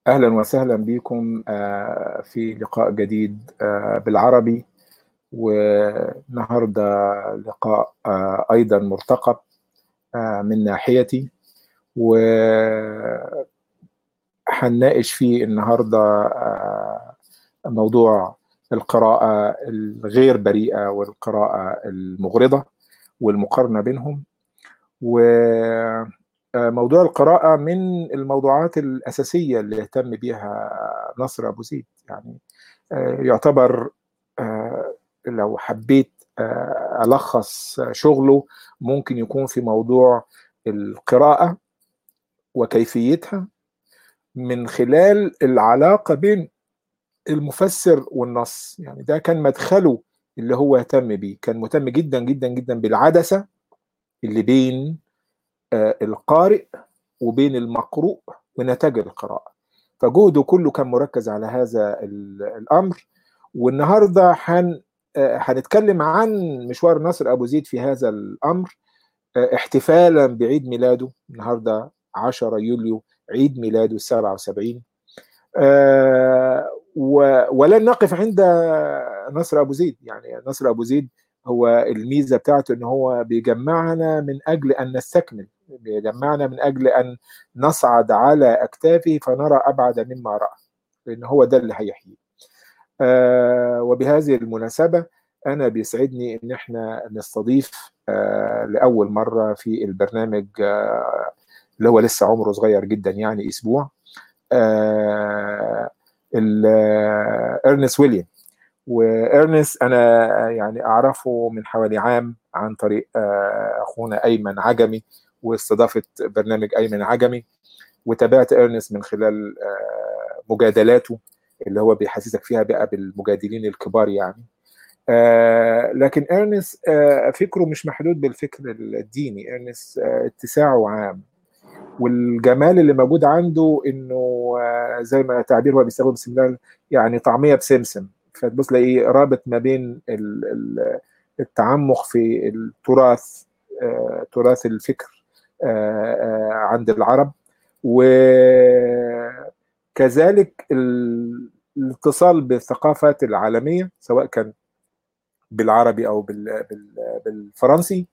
أهلا وسهلا بكم في لقاء جديد بالعربي والنهاردة لقاء أيضا مرتقب من ناحيتي وحنناقش فيه النهاردة موضوع القراءة الغير بريئة والقراءة المغرضة والمقارنة بينهم و موضوع القراءة من الموضوعات الأساسية اللي اهتم بها نصر أبو زيد يعني يعتبر لو حبيت ألخص شغله ممكن يكون في موضوع القراءة وكيفيتها من خلال العلاقة بين المفسر والنص يعني ده كان مدخله اللي هو اهتم بيه كان مهتم جدا جدا جدا بالعدسة اللي بين القارئ وبين المقروء ونتاج القراءة فجهده كله كان مركز على هذا الأمر والنهاردة حن هنتكلم عن مشوار ناصر أبو زيد في هذا الأمر احتفالا بعيد ميلاده النهاردة 10 يوليو عيد ميلاده 77 أه ولن نقف عند نصر أبو زيد يعني نصر أبو زيد هو الميزة بتاعته ان هو بيجمعنا من اجل ان نستكمل بيجمعنا من اجل ان نصعد على اكتافه فنرى ابعد مما راى لان هو ده اللي هيحييه آه وبهذه المناسبة أنا بيسعدني إن إحنا نستضيف آه لأول مرة في البرنامج آه اللي هو لسه عمره صغير جدا يعني أسبوع آه إرنست ويليام وإرنست أنا يعني أعرفه من حوالي عام عن طريق أخونا أيمن عجمي واستضافة برنامج أيمن عجمي وتابعت إرنست من خلال مجادلاته اللي هو بيحسسك فيها بقى بالمجادلين الكبار يعني آه لكن ارنست آه فكره مش محدود بالفكر الديني ارنست آه اتساعه عام والجمال اللي موجود عنده انه آه زي ما تعبير هو بيستخدم بسم الله يعني طعميه بسمسم فتبص تلاقيه رابط ما بين التعمق في التراث آه تراث الفكر آه آه عند العرب وكذلك الاتصال بالثقافات العالميه سواء كان بالعربي او بالفرنسي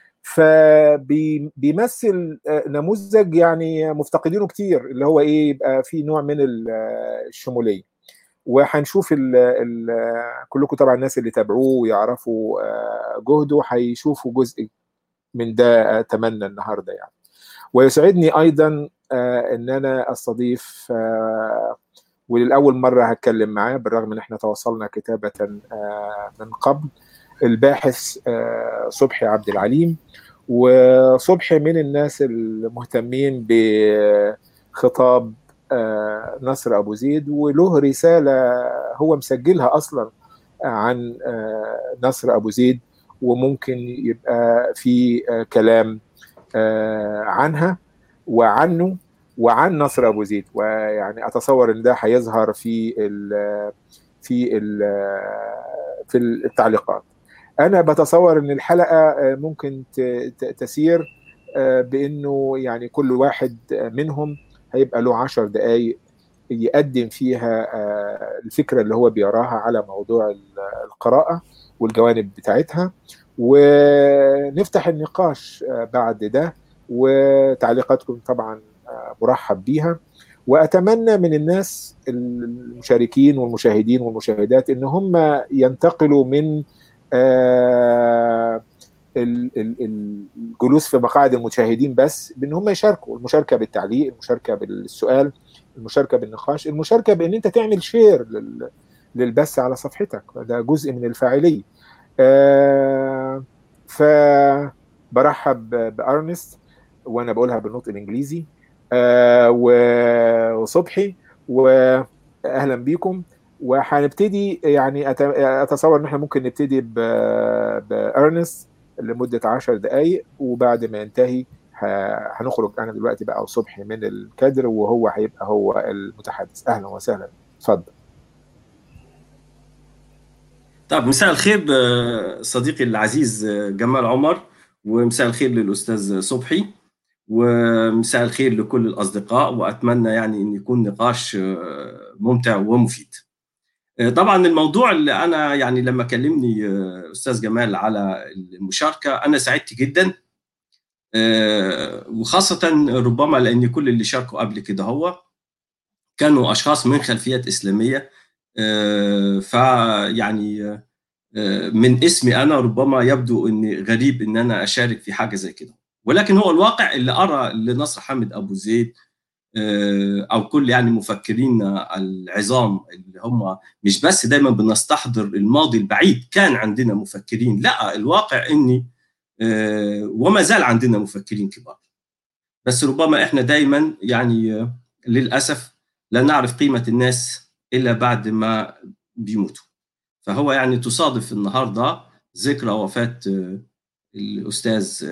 فبيمثل نموذج يعني مفتقدينه كتير اللي هو ايه يبقى في نوع من الشموليه وهنشوف ال ال كلكم طبعا الناس اللي تابعوه ويعرفوا جهده هيشوفوا جزء من ده اتمنى النهارده يعني ويسعدني ايضا ان انا استضيف وللأول مرة هتكلم معاه بالرغم إن إحنا تواصلنا كتابة من قبل الباحث صبحي عبد العليم وصبحي من الناس المهتمين بخطاب نصر أبو زيد وله رسالة هو مسجلها أصلا عن نصر أبو زيد وممكن يبقى في كلام عنها وعنه وعن نصر ابو زيد ويعني اتصور ان ده هيظهر في ال في ال في التعليقات انا بتصور ان الحلقه ممكن تسير بانه يعني كل واحد منهم هيبقى له عشر دقائق يقدم فيها الفكره اللي هو بيراها على موضوع القراءه والجوانب بتاعتها ونفتح النقاش بعد ده وتعليقاتكم طبعا مرحب بيها واتمنى من الناس المشاركين والمشاهدين والمشاهدات ان هم ينتقلوا من الجلوس في مقاعد المشاهدين بس بان هم يشاركوا المشاركه بالتعليق المشاركه بالسؤال المشاركه بالنقاش المشاركه بان انت تعمل شير للبث على صفحتك ده جزء من الفاعليه فبرحب بارنست وانا بقولها بالنطق الانجليزي آه وصبحي واهلا بيكم وهنبتدي يعني اتصور ان احنا ممكن نبتدي بارنست لمده 10 دقائق وبعد ما ينتهي هنخرج انا دلوقتي بقى وصبحي من الكادر وهو هيبقى هو المتحدث اهلا وسهلا اتفضل طب مساء الخير صديقي العزيز جمال عمر ومساء الخير للاستاذ صبحي ومساء الخير لكل الأصدقاء وأتمنى يعني أن يكون نقاش ممتع ومفيد طبعا الموضوع اللي أنا يعني لما كلمني أستاذ جمال على المشاركة أنا سعدت جدا وخاصة ربما لأن كل اللي شاركوا قبل كده هو كانوا أشخاص من خلفيات إسلامية فيعني من اسمي أنا ربما يبدو أني غريب أن أنا أشارك في حاجة زي كده ولكن هو الواقع اللي أرى لنصر حامد أبو زيد أو كل يعني مفكرين العظام اللي هم مش بس دايما بنستحضر الماضي البعيد كان عندنا مفكرين لا الواقع أني وما زال عندنا مفكرين كبار بس ربما احنا دايما يعني للاسف لا نعرف قيمه الناس الا بعد ما بيموتوا فهو يعني تصادف النهارده ذكرى وفاه الاستاذ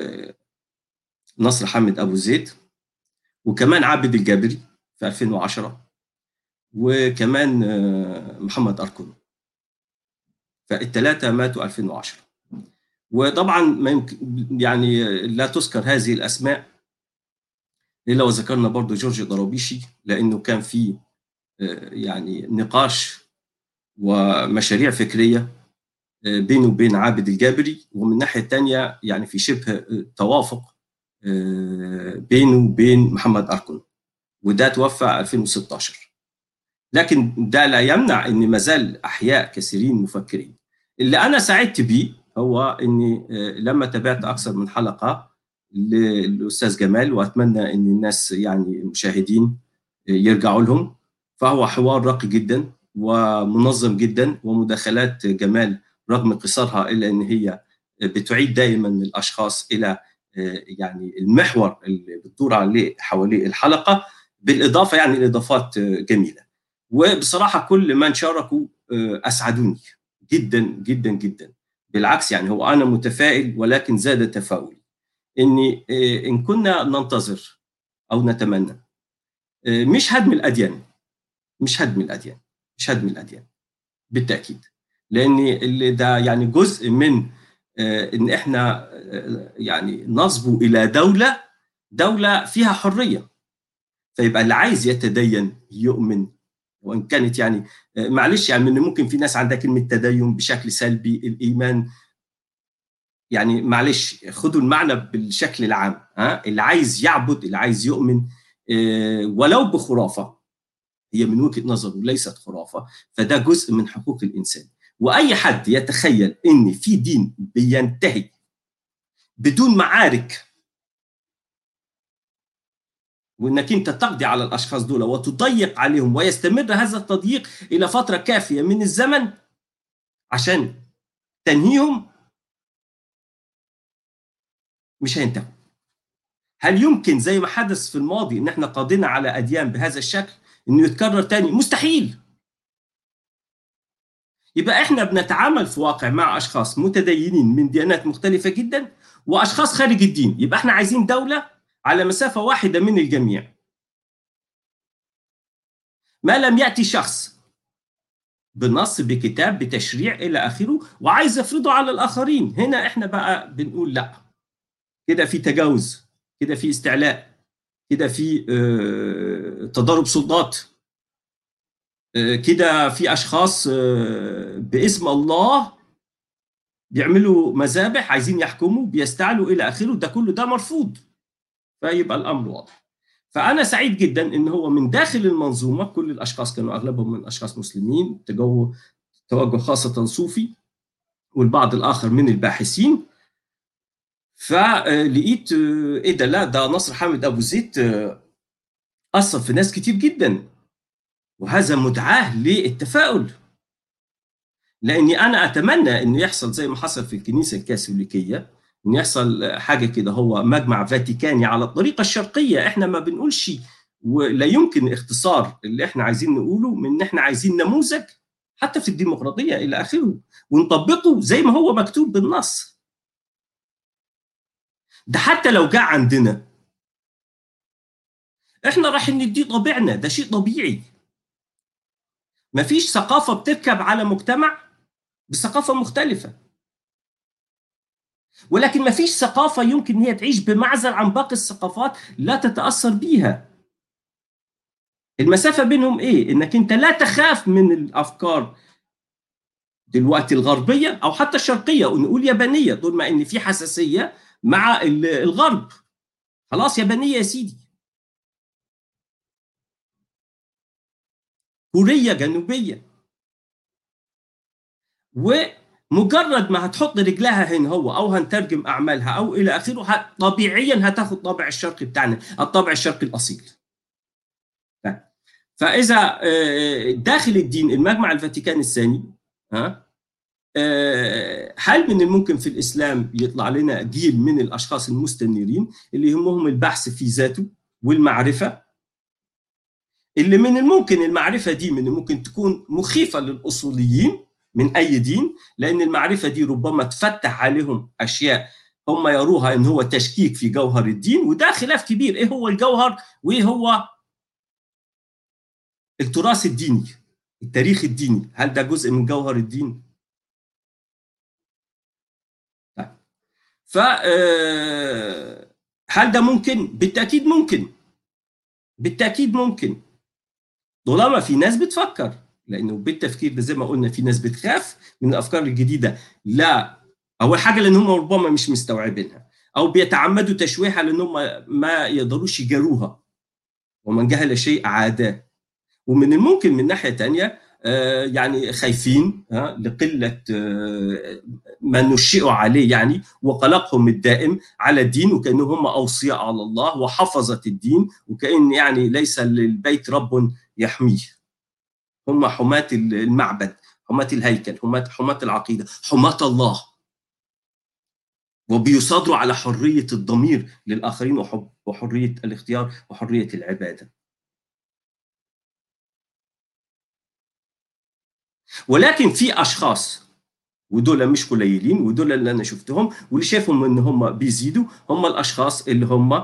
نصر حامد ابو زيد وكمان عابد الجابري في 2010 وكمان محمد اركون فالثلاثه ماتوا 2010 وطبعا ما يمكن يعني لا تذكر هذه الاسماء الا وذكرنا برضه جورج ضرابيشي لانه كان في يعني نقاش ومشاريع فكريه بينه وبين عابد الجابري ومن الناحيه الثانيه يعني في شبه توافق بينه وبين محمد اركون وده توفى 2016 لكن ده لا يمنع ان ما زال احياء كثيرين مفكرين اللي انا سعدت بيه هو اني لما تابعت اكثر من حلقه للاستاذ جمال واتمنى ان الناس يعني المشاهدين يرجعوا لهم فهو حوار راقي جدا ومنظم جدا ومداخلات جمال رغم قصرها الا ان هي بتعيد دائما الاشخاص الى يعني المحور اللي بتدور عليه حواليه الحلقه بالاضافه يعني لاضافات جميله وبصراحه كل من شاركوا اسعدوني جدا جدا جدا بالعكس يعني هو انا متفائل ولكن زاد تفاؤلي اني ان كنا ننتظر او نتمنى مش هدم الاديان مش هدم الاديان مش هدم الاديان بالتاكيد لان اللي ده يعني جزء من ان احنا يعني نصبو الى دوله دوله فيها حريه فيبقى اللي عايز يتدين يؤمن وان كانت يعني معلش يعني ان ممكن في ناس عندها كلمه تدين بشكل سلبي الايمان يعني معلش خدوا المعنى بالشكل العام ها اللي عايز يعبد اللي عايز يؤمن ولو بخرافه هي من وجهه نظره ليست خرافه فده جزء من حقوق الانسان واي حد يتخيل ان في دين بينتهي بدون معارك وانك انت تقضي على الاشخاص دول وتضيق عليهم ويستمر هذا التضييق الى فتره كافيه من الزمن عشان تنهيهم مش هينتهوا هل يمكن زي ما حدث في الماضي ان احنا قضينا على اديان بهذا الشكل انه يتكرر تاني مستحيل يبقى احنا بنتعامل في واقع مع اشخاص متدينين من ديانات مختلفه جدا واشخاص خارج الدين يبقى احنا عايزين دوله على مسافه واحده من الجميع ما لم ياتي شخص بنص بكتاب بتشريع الى اخره وعايز يفرضه على الاخرين هنا احنا بقى بنقول لا كده في تجاوز كده في استعلاء كده في اه تضارب سلطات اه كده في اشخاص اه باسم الله بيعملوا مذابح عايزين يحكموا بيستعلوا الى اخره ده كله ده مرفوض فيبقى الامر واضح فانا سعيد جدا ان هو من داخل المنظومه كل الاشخاص كانوا اغلبهم من اشخاص مسلمين توجه توجه خاصه صوفي والبعض الاخر من الباحثين فلقيت ايه ده لا ده نصر حامد ابو زيد اثر في ناس كتير جدا وهذا مدعاه للتفاؤل لاني انا اتمنى انه يحصل زي ما حصل في الكنيسه الكاثوليكيه ان يحصل حاجه كده هو مجمع فاتيكاني على الطريقه الشرقيه احنا ما بنقولش ولا يمكن اختصار اللي احنا عايزين نقوله من ان احنا عايزين نموذج حتى في الديمقراطيه الى اخره ونطبقه زي ما هو مكتوب بالنص ده حتى لو جاء عندنا احنا راح نديه طبيعنا ده شيء طبيعي مفيش ثقافه بتركب على مجتمع بثقافه مختلفه ولكن ما فيش ثقافة يمكن هي تعيش بمعزل عن باقي الثقافات لا تتأثر بيها المسافة بينهم إيه؟ إنك أنت لا تخاف من الأفكار دلوقتي الغربية أو حتى الشرقية ونقول يابانية طول ما إن في حساسية مع الغرب خلاص يابانية يا سيدي كورية جنوبية ومجرد ما هتحط رجلها هنا هو او هنترجم اعمالها او الى اخره طبيعيا هتاخد طابع الشرقي بتاعنا الطابع الشرقي الاصيل فاذا داخل الدين المجمع الفاتيكاني الثاني ها هل من الممكن في الاسلام يطلع لنا جيل من الاشخاص المستنيرين اللي يهمهم البحث في ذاته والمعرفه اللي من الممكن المعرفه دي من الممكن تكون مخيفه للاصوليين من اي دين لان المعرفه دي ربما تفتح عليهم اشياء هم يروها ان هو تشكيك في جوهر الدين وده خلاف كبير ايه هو الجوهر وايه هو التراث الديني التاريخ الديني هل ده جزء من جوهر الدين ف هل ده ممكن بالتاكيد ممكن بالتاكيد ممكن طالما في ناس بتفكر لانه بالتفكير ده زي ما قلنا في ناس بتخاف من الافكار الجديده لا اول حاجه لان هم ربما مش مستوعبينها او بيتعمدوا تشويهها لان هم ما يقدروش يجاروها ومن جهل شيء عاداه ومن الممكن من ناحيه ثانيه يعني خايفين لقله ما نشئوا عليه يعني وقلقهم الدائم على الدين وكانهم هم اوصياء على الله وحفظه الدين وكان يعني ليس للبيت رب يحميه هم حماة المعبد حماة الهيكل حماة حماة العقيدة حماة الله وبيصادروا على حرية الضمير للآخرين وحرية الاختيار وحرية العبادة ولكن في أشخاص ودول مش قليلين ودول اللي أنا شفتهم واللي شايفهم إن هم بيزيدوا هم الأشخاص اللي هم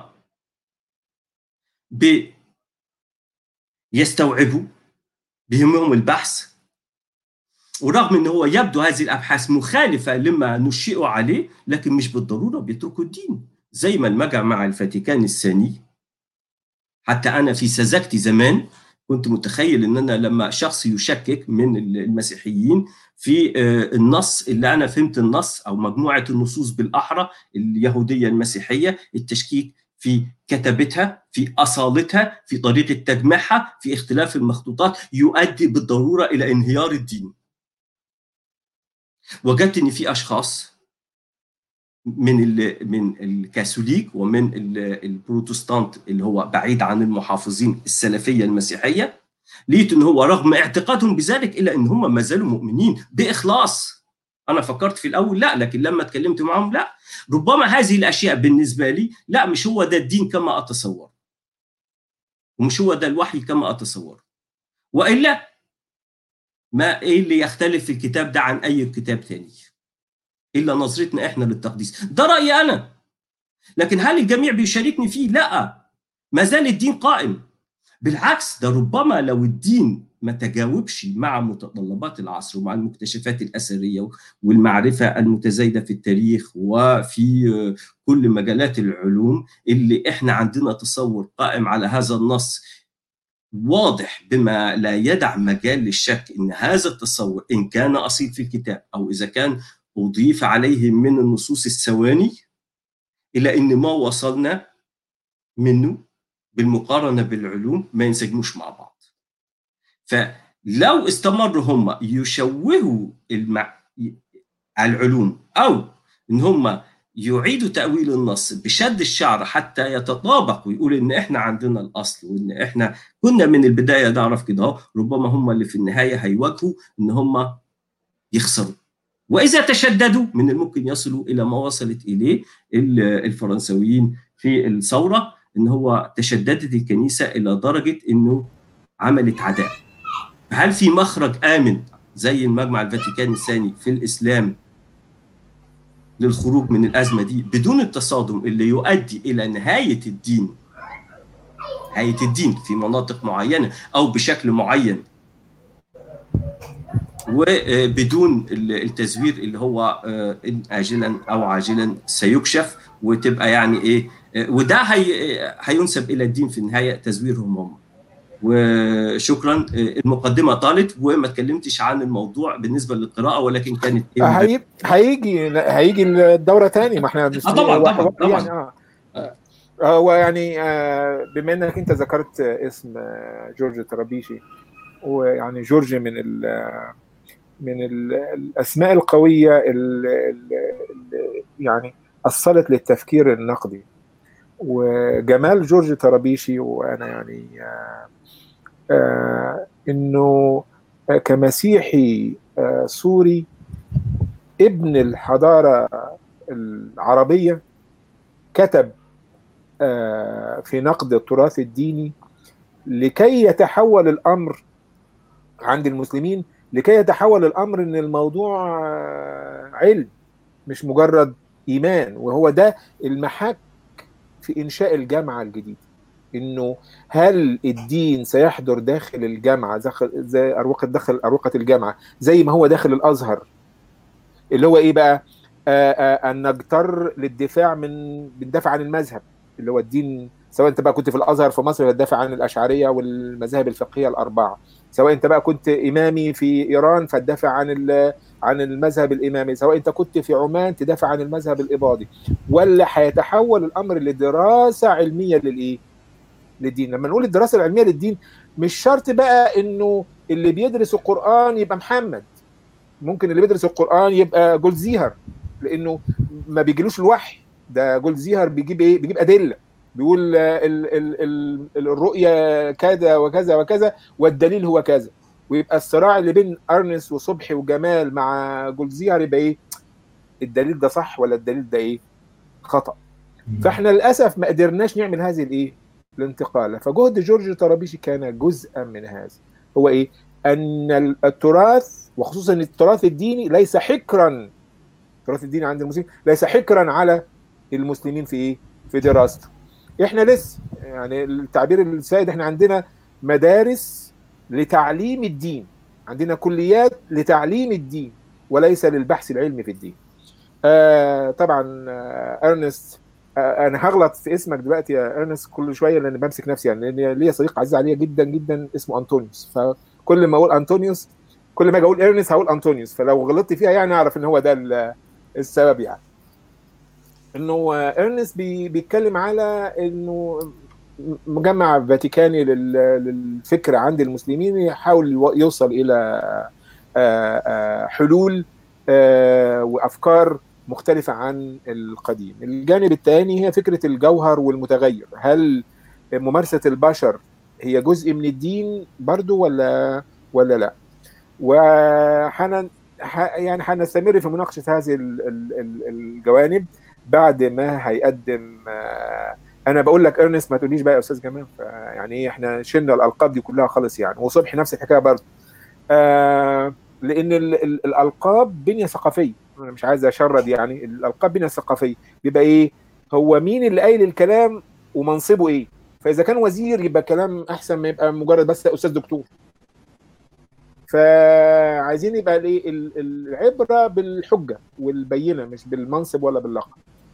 بيستوعبوا بيهمهم البحث ورغم ان هو يبدو هذه الابحاث مخالفه لما نشئوا عليه لكن مش بالضروره بيتركوا الدين زي ما المجمع الفاتيكاني الثاني حتى انا في سذاجتي زمان كنت متخيل ان انا لما شخص يشكك من المسيحيين في النص اللي انا فهمت النص او مجموعه النصوص بالاحرى اليهوديه المسيحيه التشكيك في كتابتها في اصالتها في طريقه تجميعها في اختلاف المخطوطات يؤدي بالضروره الى انهيار الدين وجدت ان في اشخاص من من الكاثوليك ومن البروتستانت اللي هو بعيد عن المحافظين السلفيه المسيحيه لقيت ان هو رغم اعتقادهم بذلك الا ان هم ما زالوا مؤمنين باخلاص انا فكرت في الاول لا لكن لما اتكلمت معهم لا ربما هذه الاشياء بالنسبه لي لا مش هو ده الدين كما اتصور ومش هو ده الوحي كما اتصور والا ما ايه اللي يختلف في الكتاب ده عن اي كتاب تاني الا نظرتنا احنا للتقديس ده رايي انا لكن هل الجميع بيشاركني فيه لا ما زال الدين قائم بالعكس ده ربما لو الدين ما تجاوبش مع متطلبات العصر ومع المكتشفات الاثريه والمعرفه المتزايده في التاريخ وفي كل مجالات العلوم اللي احنا عندنا تصور قائم على هذا النص واضح بما لا يدع مجال للشك ان هذا التصور ان كان اصيل في الكتاب او اذا كان اضيف عليه من النصوص الثواني الى ان ما وصلنا منه بالمقارنه بالعلوم ما ينسجموش مع بعض. فلو استمروا هم يشوهوا المع... العلوم او ان هم يعيدوا تأويل النص بشد الشعر حتى يتطابق ويقول ان احنا عندنا الاصل وان احنا كنا من البدايه نعرف كده ربما هم اللي في النهايه هيواجهوا ان هم يخسروا واذا تشددوا من الممكن يصلوا الى ما وصلت اليه الفرنسويين في الثوره ان هو تشددت الكنيسه الى درجه انه عملت عداء هل في مخرج امن زي المجمع الفاتيكاني الثاني في الاسلام للخروج من الازمه دي بدون التصادم اللي يؤدي الى نهايه الدين نهايه الدين في مناطق معينه او بشكل معين وبدون التزوير اللي هو عاجلا او عاجلا سيكشف وتبقى يعني ايه وده هي هينسب الى الدين في النهايه تزويرهم هم وشكرا المقدمه طالت وما اتكلمتش عن الموضوع بالنسبه للقراءه ولكن كانت هيجي هيجي هيجي الدوره تاني ما احنا آه طبعا طبعا طبعا يعني اه هو يعني آه بما انك انت ذكرت اسم جورج طرابيشي ويعني جورج من ال من ال الاسماء القويه اللي يعني اصلت للتفكير النقدي وجمال جورج طرابيشي وانا يعني آه آه انه آه كمسيحي آه سوري ابن الحضاره العربيه كتب آه في نقد التراث الديني لكي يتحول الامر عند المسلمين لكي يتحول الامر ان الموضوع آه علم مش مجرد ايمان وهو ده المحك في انشاء الجامعه الجديده انه هل الدين سيحضر داخل الجامعه زي اروقه داخل اروقه الجامعه زي ما هو داخل الازهر اللي هو ايه بقى آآ آآ ان نجتر للدفاع من بندافع عن المذهب اللي هو الدين سواء انت بقى كنت في الازهر في مصر بتدافع عن الاشعريه والمذاهب الفقهيه الاربعه سواء انت بقى كنت امامي في ايران فتدافع عن عن المذهب الامامي سواء انت كنت في عمان تدافع عن المذهب الاباضي ولا هيتحول الامر لدراسه علميه للايه للدين لما نقول الدراسه العلميه للدين مش شرط بقى انه اللي بيدرس القران يبقى محمد ممكن اللي بيدرس القران يبقى جولزيهر لانه ما بيجيلوش الوحي ده جولزيهر بيجيب ايه بيجيب ادله بيقول ال ال ال الرؤيه كذا وكذا وكذا والدليل هو كذا ويبقى الصراع اللي بين ارنس وصبحي وجمال مع جولزيهر يبقى ايه الدليل ده صح ولا الدليل ده ايه خطا فاحنا للاسف ما قدرناش نعمل هذه الايه الانتقاله فجهد جورج طرابيشي كان جزءا من هذا هو ايه ان التراث وخصوصا التراث الديني ليس حكرا التراث الديني عند المسلمين ليس حكرا على المسلمين في ايه في دراسته احنا لسه يعني التعبير السائد احنا عندنا مدارس لتعليم الدين عندنا كليات لتعليم الدين وليس للبحث العلمي في الدين آه طبعا آه ارنست آه انا هغلط في اسمك دلوقتي يا ارنست كل شويه لان بمسك نفسي يعني لان ليا صديق عزيز عليا جدا جدا اسمه انطونيوس فكل ما اقول انطونيوس كل ما اجي اقول ارنست هقول انطونيوس فلو غلطت فيها يعني اعرف ان هو ده السبب يعني انه ارنست بي بيتكلم على انه مجمع فاتيكاني للفكر عند المسلمين يحاول يوصل الى حلول وافكار مختلفه عن القديم الجانب الثاني هي فكره الجوهر والمتغير هل ممارسه البشر هي جزء من الدين برضو ولا ولا لا وحنا يعني هنستمر في مناقشه هذه الجوانب بعد ما هيقدم انا بقول لك ارنست ما تقوليش بقى يا استاذ جمال يعني ايه احنا شلنا الالقاب دي كلها خالص يعني وصبحي نفس الحكايه برضه آه لان ال ال الالقاب بنيه ثقافيه انا مش عايز اشرد يعني الالقاب بنيه ثقافيه بيبقى ايه هو مين اللي قايل الكلام ومنصبه ايه فاذا كان وزير يبقى كلام احسن ما يبقى مجرد بس استاذ دكتور فعايزين يبقى الايه العبره بالحجه والبينه مش بالمنصب ولا باللقب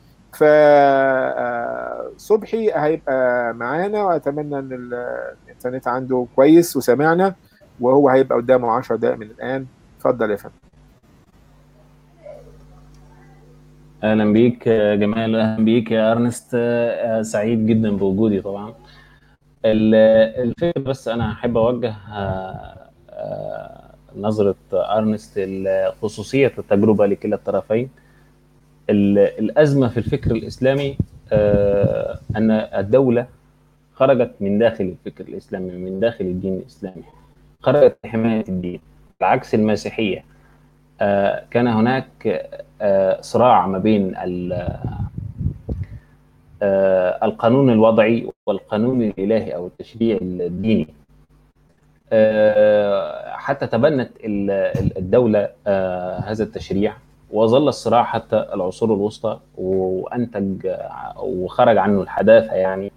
فصبحي هيبقى معانا واتمنى ان الانترنت عنده كويس وسمعنا وهو هيبقى قدامه 10 دقائق من الان اتفضل يا فندم اهلا بيك يا جمال اهلا بيك يا ارنست سعيد جدا بوجودي طبعا الفكره بس انا احب اوجه نظره ارنست لخصوصيه التجربه لكلا الطرفين الازمه في الفكر الاسلامي ان الدوله خرجت من داخل الفكر الاسلامي من داخل الدين الاسلامي خرجت لحمايه الدين العكس المسيحيه كان هناك صراع ما بين القانون الوضعي والقانون الالهي او التشريع الديني حتى تبنت الدوله هذا التشريع وظل الصراع حتى العصور الوسطى وانتج وخرج عنه الحداثه يعني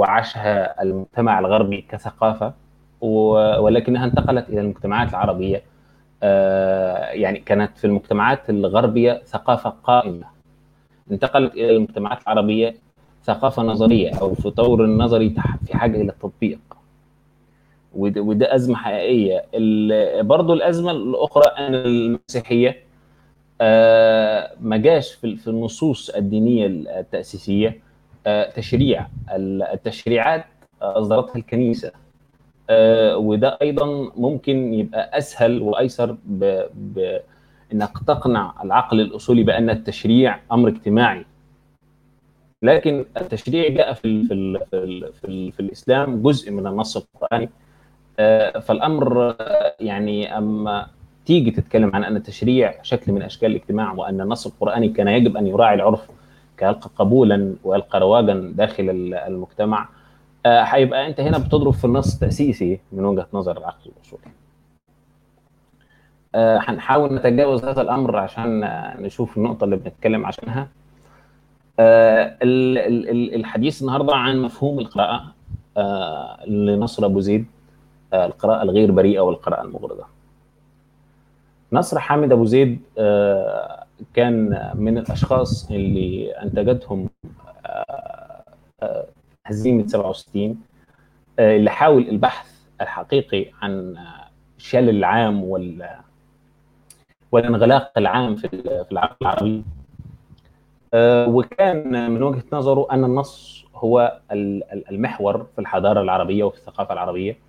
وعاشها المجتمع الغربي كثقافه ولكنها انتقلت الى المجتمعات العربيه يعني كانت في المجتمعات الغربيه ثقافه قائمه انتقلت الى المجتمعات العربيه ثقافه نظريه او في طور النظري في حاجه الى التطبيق وده, وده ازمه حقيقيه برضه الازمه الاخرى ان المسيحيه ما جاش في النصوص الدينيه التاسيسيه تشريع التشريعات اصدرتها الكنيسه وده ايضا ممكن يبقى اسهل وايسر ب... ب... انك تقنع العقل الاصولي بان التشريع امر اجتماعي لكن التشريع جاء في ال... في ال... في, ال... في, ال... في الاسلام جزء من النص القراني فالامر يعني اما تيجي تتكلم عن ان التشريع شكل من اشكال الاجتماع وان النص القراني كان يجب ان يراعي العرف كيلقى قبولا ويلقى رواجا داخل المجتمع هيبقى انت هنا بتضرب في النص التاسيسي من وجهه نظر العقل الاصولي. هنحاول نتجاوز هذا الامر عشان نشوف النقطه اللي بنتكلم عشانها. الحديث النهارده عن مفهوم القراءه لنصر ابو زيد القراءه الغير بريئه والقراءه المغرضه. نصر حامد ابو زيد كان من الاشخاص اللي انتجتهم هزيمه 67 اللي حاول البحث الحقيقي عن الشلل العام وال والانغلاق العام في في العقل العربي وكان من وجهه نظره ان النص هو المحور في الحضاره العربيه وفي الثقافه العربيه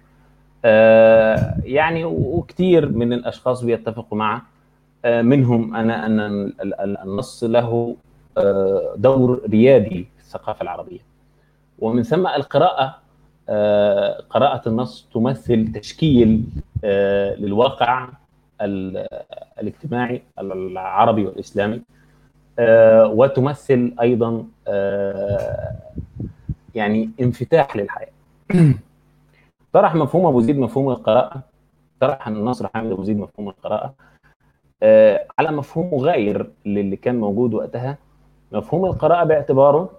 يعني وكثير من الاشخاص بيتفقوا معه منهم انا ان النص له دور ريادي في الثقافه العربيه ومن ثم القراءه قراءه النص تمثل تشكيل للواقع الاجتماعي العربي والاسلامي وتمثل ايضا يعني انفتاح للحياه طرح مفهوم ابو زيد مفهوم القراءه طرح النصر حامد ابو زيد مفهوم القراءه على مفهوم مغاير للي كان موجود وقتها مفهوم القراءه باعتباره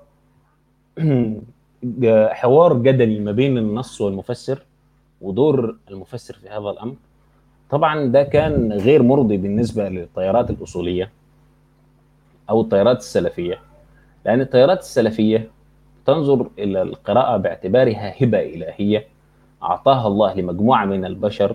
حوار جدلي ما بين النص والمفسر ودور المفسر في هذا الامر طبعا ده كان غير مرضي بالنسبه للتيارات الاصوليه او التيارات السلفيه لان التيارات السلفيه تنظر الى القراءه باعتبارها هبه الهيه اعطاها الله لمجموعه من البشر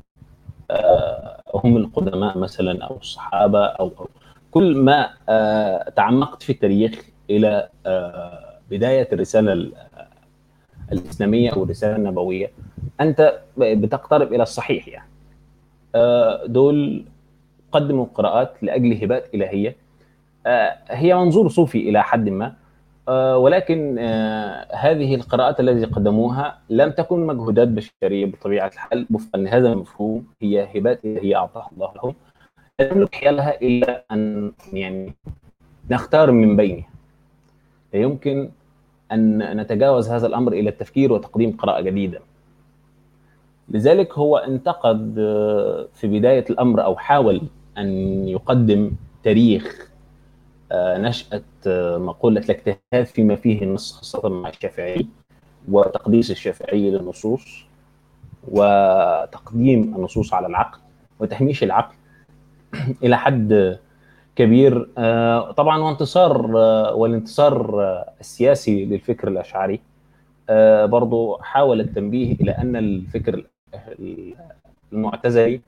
هم القدماء مثلا او الصحابه او كل ما تعمقت في التاريخ الى بدايه الرساله الاسلاميه او الرساله النبويه انت بتقترب الى الصحيح يعني دول قدموا قراءات لاجل هبات الهيه هي منظور صوفي الى حد ما ولكن هذه القراءات التي قدموها لم تكن مجهودات بشريه بطبيعه الحال وفقا لهذا المفهوم هي هبات هي اعطاها الله لهم لا نملك حيالها الا ان يعني نختار من بينها لا يمكن ان نتجاوز هذا الامر الى التفكير وتقديم قراءه جديده لذلك هو انتقد في بدايه الامر او حاول ان يقدم تاريخ نشأة مقولة الاجتهاد فيما فيه النص خاصة مع الشافعي وتقديس الشافعي للنصوص وتقديم النصوص على العقل وتهميش العقل إلى حد كبير طبعا وانتصار والانتصار السياسي للفكر الأشعري برضو حاول التنبيه إلى أن الفكر المعتزلي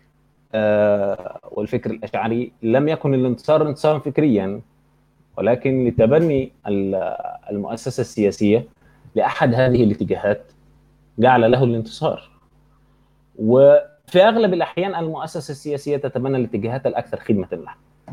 والفكر الاشعري لم يكن الانتصار انتصارا فكريا ولكن لتبني المؤسسه السياسيه لاحد هذه الاتجاهات جعل له الانتصار وفي اغلب الاحيان المؤسسه السياسيه تتبنى الاتجاهات الاكثر خدمه لها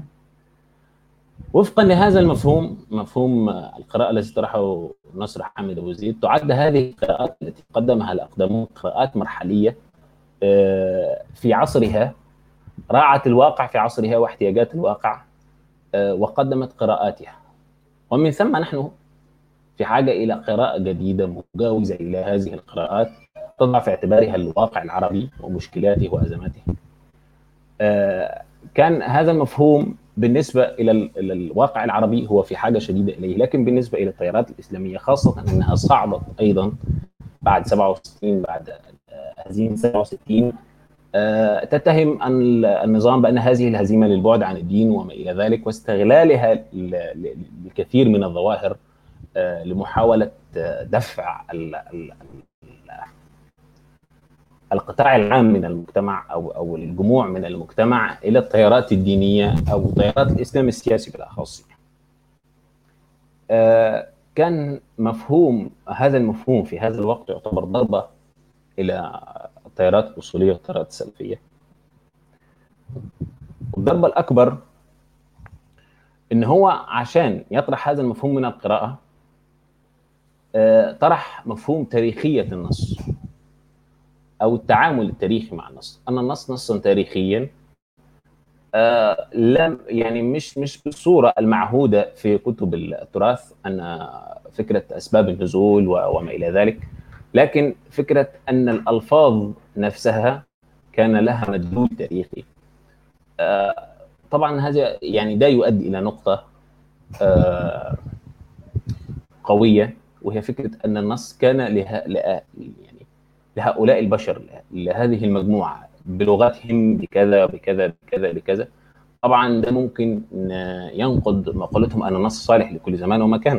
وفقا لهذا المفهوم مفهوم القراءة التي طرحه نصر حامد أبو زيد تعد هذه القراءات التي قدمها الأقدمون قراءات مرحلية في عصرها راعت الواقع في عصرها واحتياجات الواقع وقدمت قراءاتها ومن ثم نحن في حاجة إلى قراءة جديدة مجاوزة إلى هذه القراءات تضع في اعتبارها الواقع العربي ومشكلاته وأزماته كان هذا المفهوم بالنسبة إلى الواقع العربي هو في حاجة شديدة إليه لكن بالنسبة إلى التيارات الإسلامية خاصة أنها صعدت أيضا بعد 67 بعد هزيمة 67 تتهم النظام بان هذه الهزيمه للبعد عن الدين وما الى ذلك واستغلالها لكثير من الظواهر لمحاوله دفع القطاع العام من المجتمع او او الجموع من المجتمع الى التيارات الدينيه او تيارات الاسلام السياسي بالاخص. كان مفهوم هذا المفهوم في هذا الوقت يعتبر ضربه الى التيارات الاصوليه والتيارات السلفيه. والضربه الاكبر ان هو عشان يطرح هذا المفهوم من القراءه طرح مفهوم تاريخيه النص او التعامل التاريخي مع النص ان النص نصا تاريخيا آه لم يعني مش مش بالصوره المعهوده في كتب التراث ان فكره اسباب النزول وما الى ذلك لكن فكره ان الالفاظ نفسها كان لها مدلول تاريخي آه طبعا هذا يعني ده يؤدي الى نقطه آه قويه وهي فكره ان النص كان لها يعني لهؤلاء البشر لهذه المجموعه بلغتهم بكذا بكذا بكذا بكذا طبعا ده ممكن ينقض مقولتهم ان النص صالح لكل زمان ومكان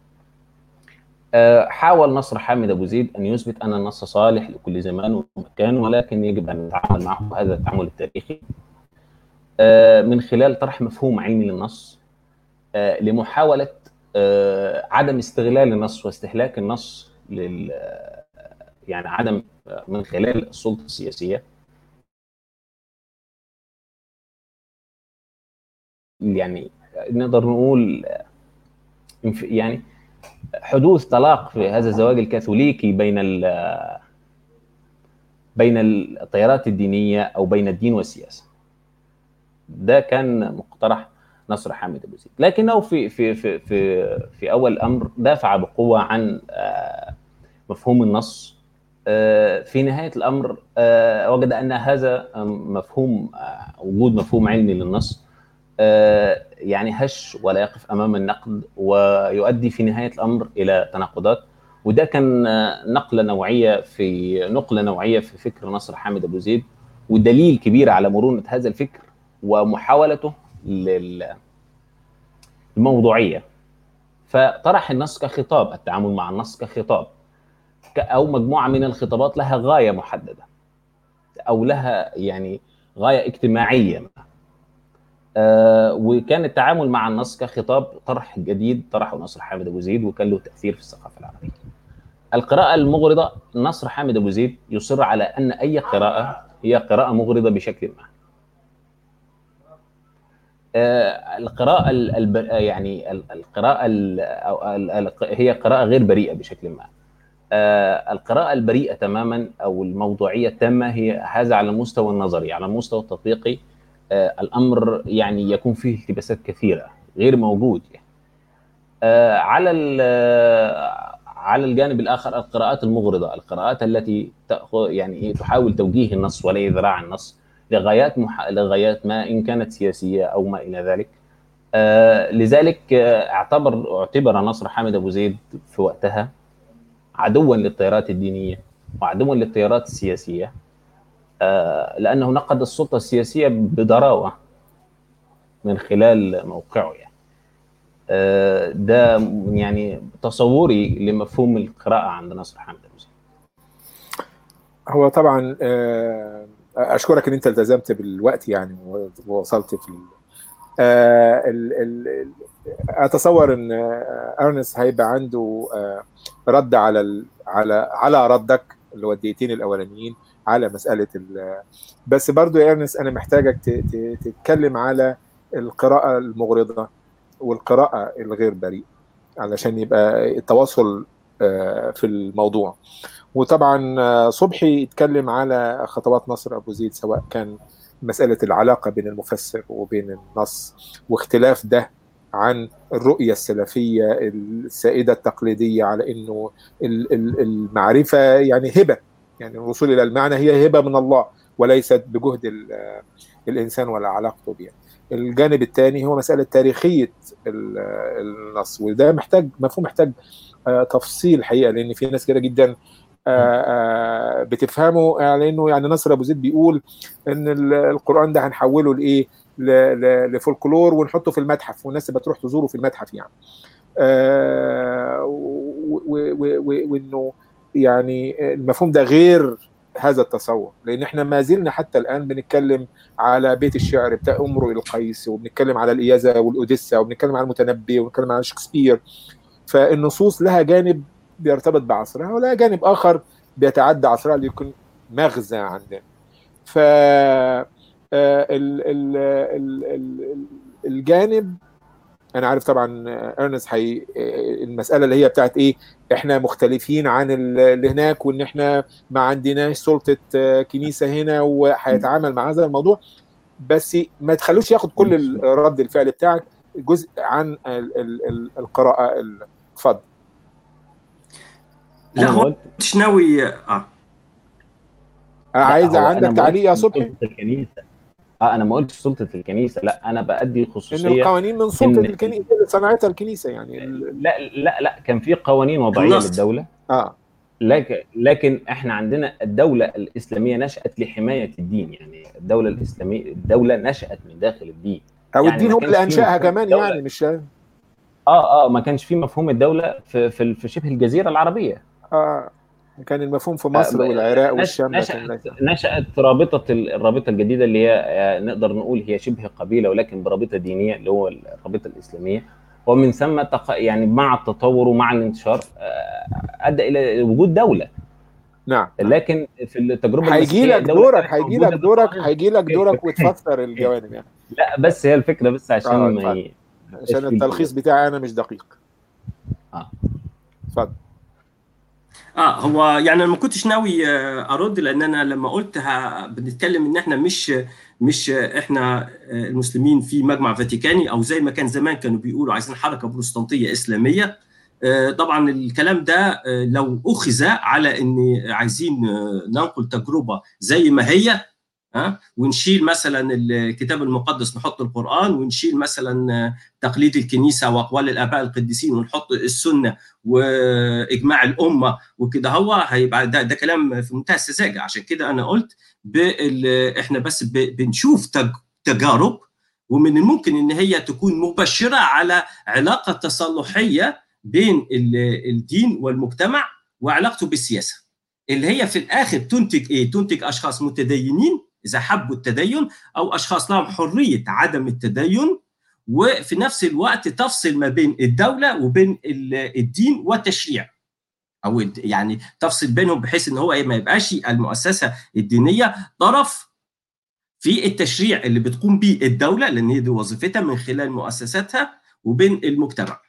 حاول نصر حامد ابو زيد ان يثبت ان النص صالح لكل زمان ومكان ولكن يجب ان نتعامل معه هذا التعامل التاريخي من خلال طرح مفهوم علمي للنص لمحاوله عدم استغلال النص واستهلاك النص لل يعني عدم من خلال السلطه السياسيه يعني نقدر نقول يعني حدوث طلاق في هذا الزواج الكاثوليكي بين بين التيارات الدينيه او بين الدين والسياسه ده كان مقترح نصر حامد ابو زيد لكنه في في في في في اول الامر دافع بقوه عن مفهوم النص في نهايه الامر وجد ان هذا مفهوم وجود مفهوم علمي للنص يعني هش ولا يقف امام النقد ويؤدي في نهايه الامر الى تناقضات وده كان نقله نوعيه في نقله نوعيه في فكر نصر حامد ابو زيد ودليل كبير على مرونه هذا الفكر ومحاولته للموضوعيه فطرح النص كخطاب التعامل مع النص كخطاب او مجموعه من الخطابات لها غايه محدده او لها يعني غايه اجتماعيه آه وكان التعامل مع النص كخطاب طرح جديد طرحه نصر حامد ابو زيد وكان له تاثير في الثقافه العربيه. القراءه المغرضه نصر حامد ابو زيد يصر على ان اي قراءه هي قراءه مغرضه بشكل ما. آه القراءه الب... يعني القراءه ال... أو هي قراءه غير بريئه بشكل ما. آه القراءة البريئة تماما أو الموضوعية التامة هي هذا على المستوى النظري على المستوى التطبيقي آه الأمر يعني يكون فيه التباسات كثيرة غير موجود يعني. آه على على الجانب الآخر القراءات المغرضة القراءات التي تأخذ يعني تحاول توجيه النص ولي ذراع النص لغايات مح... لغايات ما إن كانت سياسية أو ما إلى ذلك لذلك اعتبر اعتبر نصر حامد أبو زيد في وقتها عدوا للتيارات الدينيه وعدوا للتيارات السياسيه آه لانه نقد السلطه السياسيه بضراوه من خلال موقعه يعني آه ده يعني تصوري لمفهوم القراءه عند نصر حامد ابو زيد هو طبعا آه اشكرك ان انت التزمت بالوقت يعني ووصلت في ال ال اتصور ان ارنست هيبقى عنده رد على ال على على ردك اللي هو الدقيقتين الاولانيين على مساله بس برضو يا ارنست انا محتاجك تتكلم على القراءه المغرضه والقراءه الغير بريئه علشان يبقى التواصل في الموضوع وطبعا صبحي يتكلم على خطوات نصر ابو زيد سواء كان مساله العلاقه بين المفسر وبين النص واختلاف ده عن الرؤيه السلفيه السائده التقليديه على انه المعرفه يعني هبه يعني الوصول الى المعنى هي هبه من الله وليست بجهد الانسان ولا علاقته بها. الجانب الثاني هو مساله تاريخيه النص وده محتاج مفهوم محتاج تفصيل حقيقه لان في ناس كده جدا بتفهمه لانه يعني نصر ابو زيد بيقول ان القران ده هنحوله لايه لفولكلور ونحطه في المتحف والناس بتروح تزوره في المتحف يعني وانه يعني المفهوم ده غير هذا التصور لان احنا ما زلنا حتى الان بنتكلم على بيت الشعر بتاع امرؤ القيس وبنتكلم على الايازه والاوديسا وبنتكلم على المتنبي وبنتكلم على شكسبير فالنصوص لها جانب بيرتبط بعصرها ولها جانب اخر بيتعدى عصرها اللي يكون مغزى عندنا ف الجانب انا عارف طبعا ارنست حي المساله اللي هي بتاعت ايه احنا مختلفين عن اللي هناك وان احنا ما عندناش سلطه كنيسه هنا وهيتعامل مع هذا الموضوع بس ما تخلوش ياخد كل رد الفعل بتاعك جزء عن القراءه اتفضل لا هو مش ناوي اه عايز عندك تعليق يا صبحي الكنيسه اه انا ما قلتش سلطه الكنيسه لا انا بادي خصوصيه ان القوانين من سلطه الكنيسه اللي صنعتها الكنيسه يعني لا لا لا كان في قوانين وضعيه للدوله اه لكن لكن احنا عندنا الدوله الاسلاميه نشات لحمايه الدين يعني الدوله الاسلاميه الدوله نشات من داخل الدين او يعني الدين هو اللي انشاها كمان الدولة. يعني مش اه اه ما كانش في مفهوم الدوله في في, في شبه الجزيره العربيه اه كان المفهوم في مصر والعراق والشام نشأت, نشأت رابطة الرابطة الجديدة اللي هي نقدر نقول هي شبه قبيلة ولكن برابطة دينية اللي هو الرابطة الإسلامية ومن ثم تق... يعني مع التطور ومع الانتشار ادى الى وجود دوله نعم لكن في التجربه هيجي لك دورك هيجي لك دورك هيجي لك دورك وتفسر الجوانب يعني لا بس هي الفكره بس عشان آه ما ي... عشان التلخيص بتاعي انا مش دقيق اه اتفضل اه هو يعني انا ما كنتش ناوي ارد لان انا لما قلت ها بنتكلم ان احنا مش مش احنا المسلمين في مجمع فاتيكاني او زي ما كان زمان كانوا بيقولوا عايزين حركه بروتستانتيه اسلاميه طبعا الكلام ده لو اخذ على ان عايزين ننقل تجربه زي ما هي ها ونشيل مثلا الكتاب المقدس نحط القران ونشيل مثلا تقليد الكنيسه واقوال الاباء القديسين ونحط السنه واجماع الامه وكده هو هيبقى ده, ده كلام في منتهى السذاجه عشان كده انا قلت احنا بس بنشوف تجارب ومن الممكن ان هي تكون مبشره على علاقه تصالحيه بين الدين والمجتمع وعلاقته بالسياسه اللي هي في الاخر تنتج ايه؟ تنتج اشخاص متدينين اذا حبوا التدين او اشخاص لهم حريه عدم التدين وفي نفس الوقت تفصل ما بين الدوله وبين الدين والتشريع او يعني تفصل بينهم بحيث ان هو ما يبقاش المؤسسه الدينيه طرف في التشريع اللي بتقوم به الدوله لان هي دي وظيفتها من خلال مؤسساتها وبين المجتمع.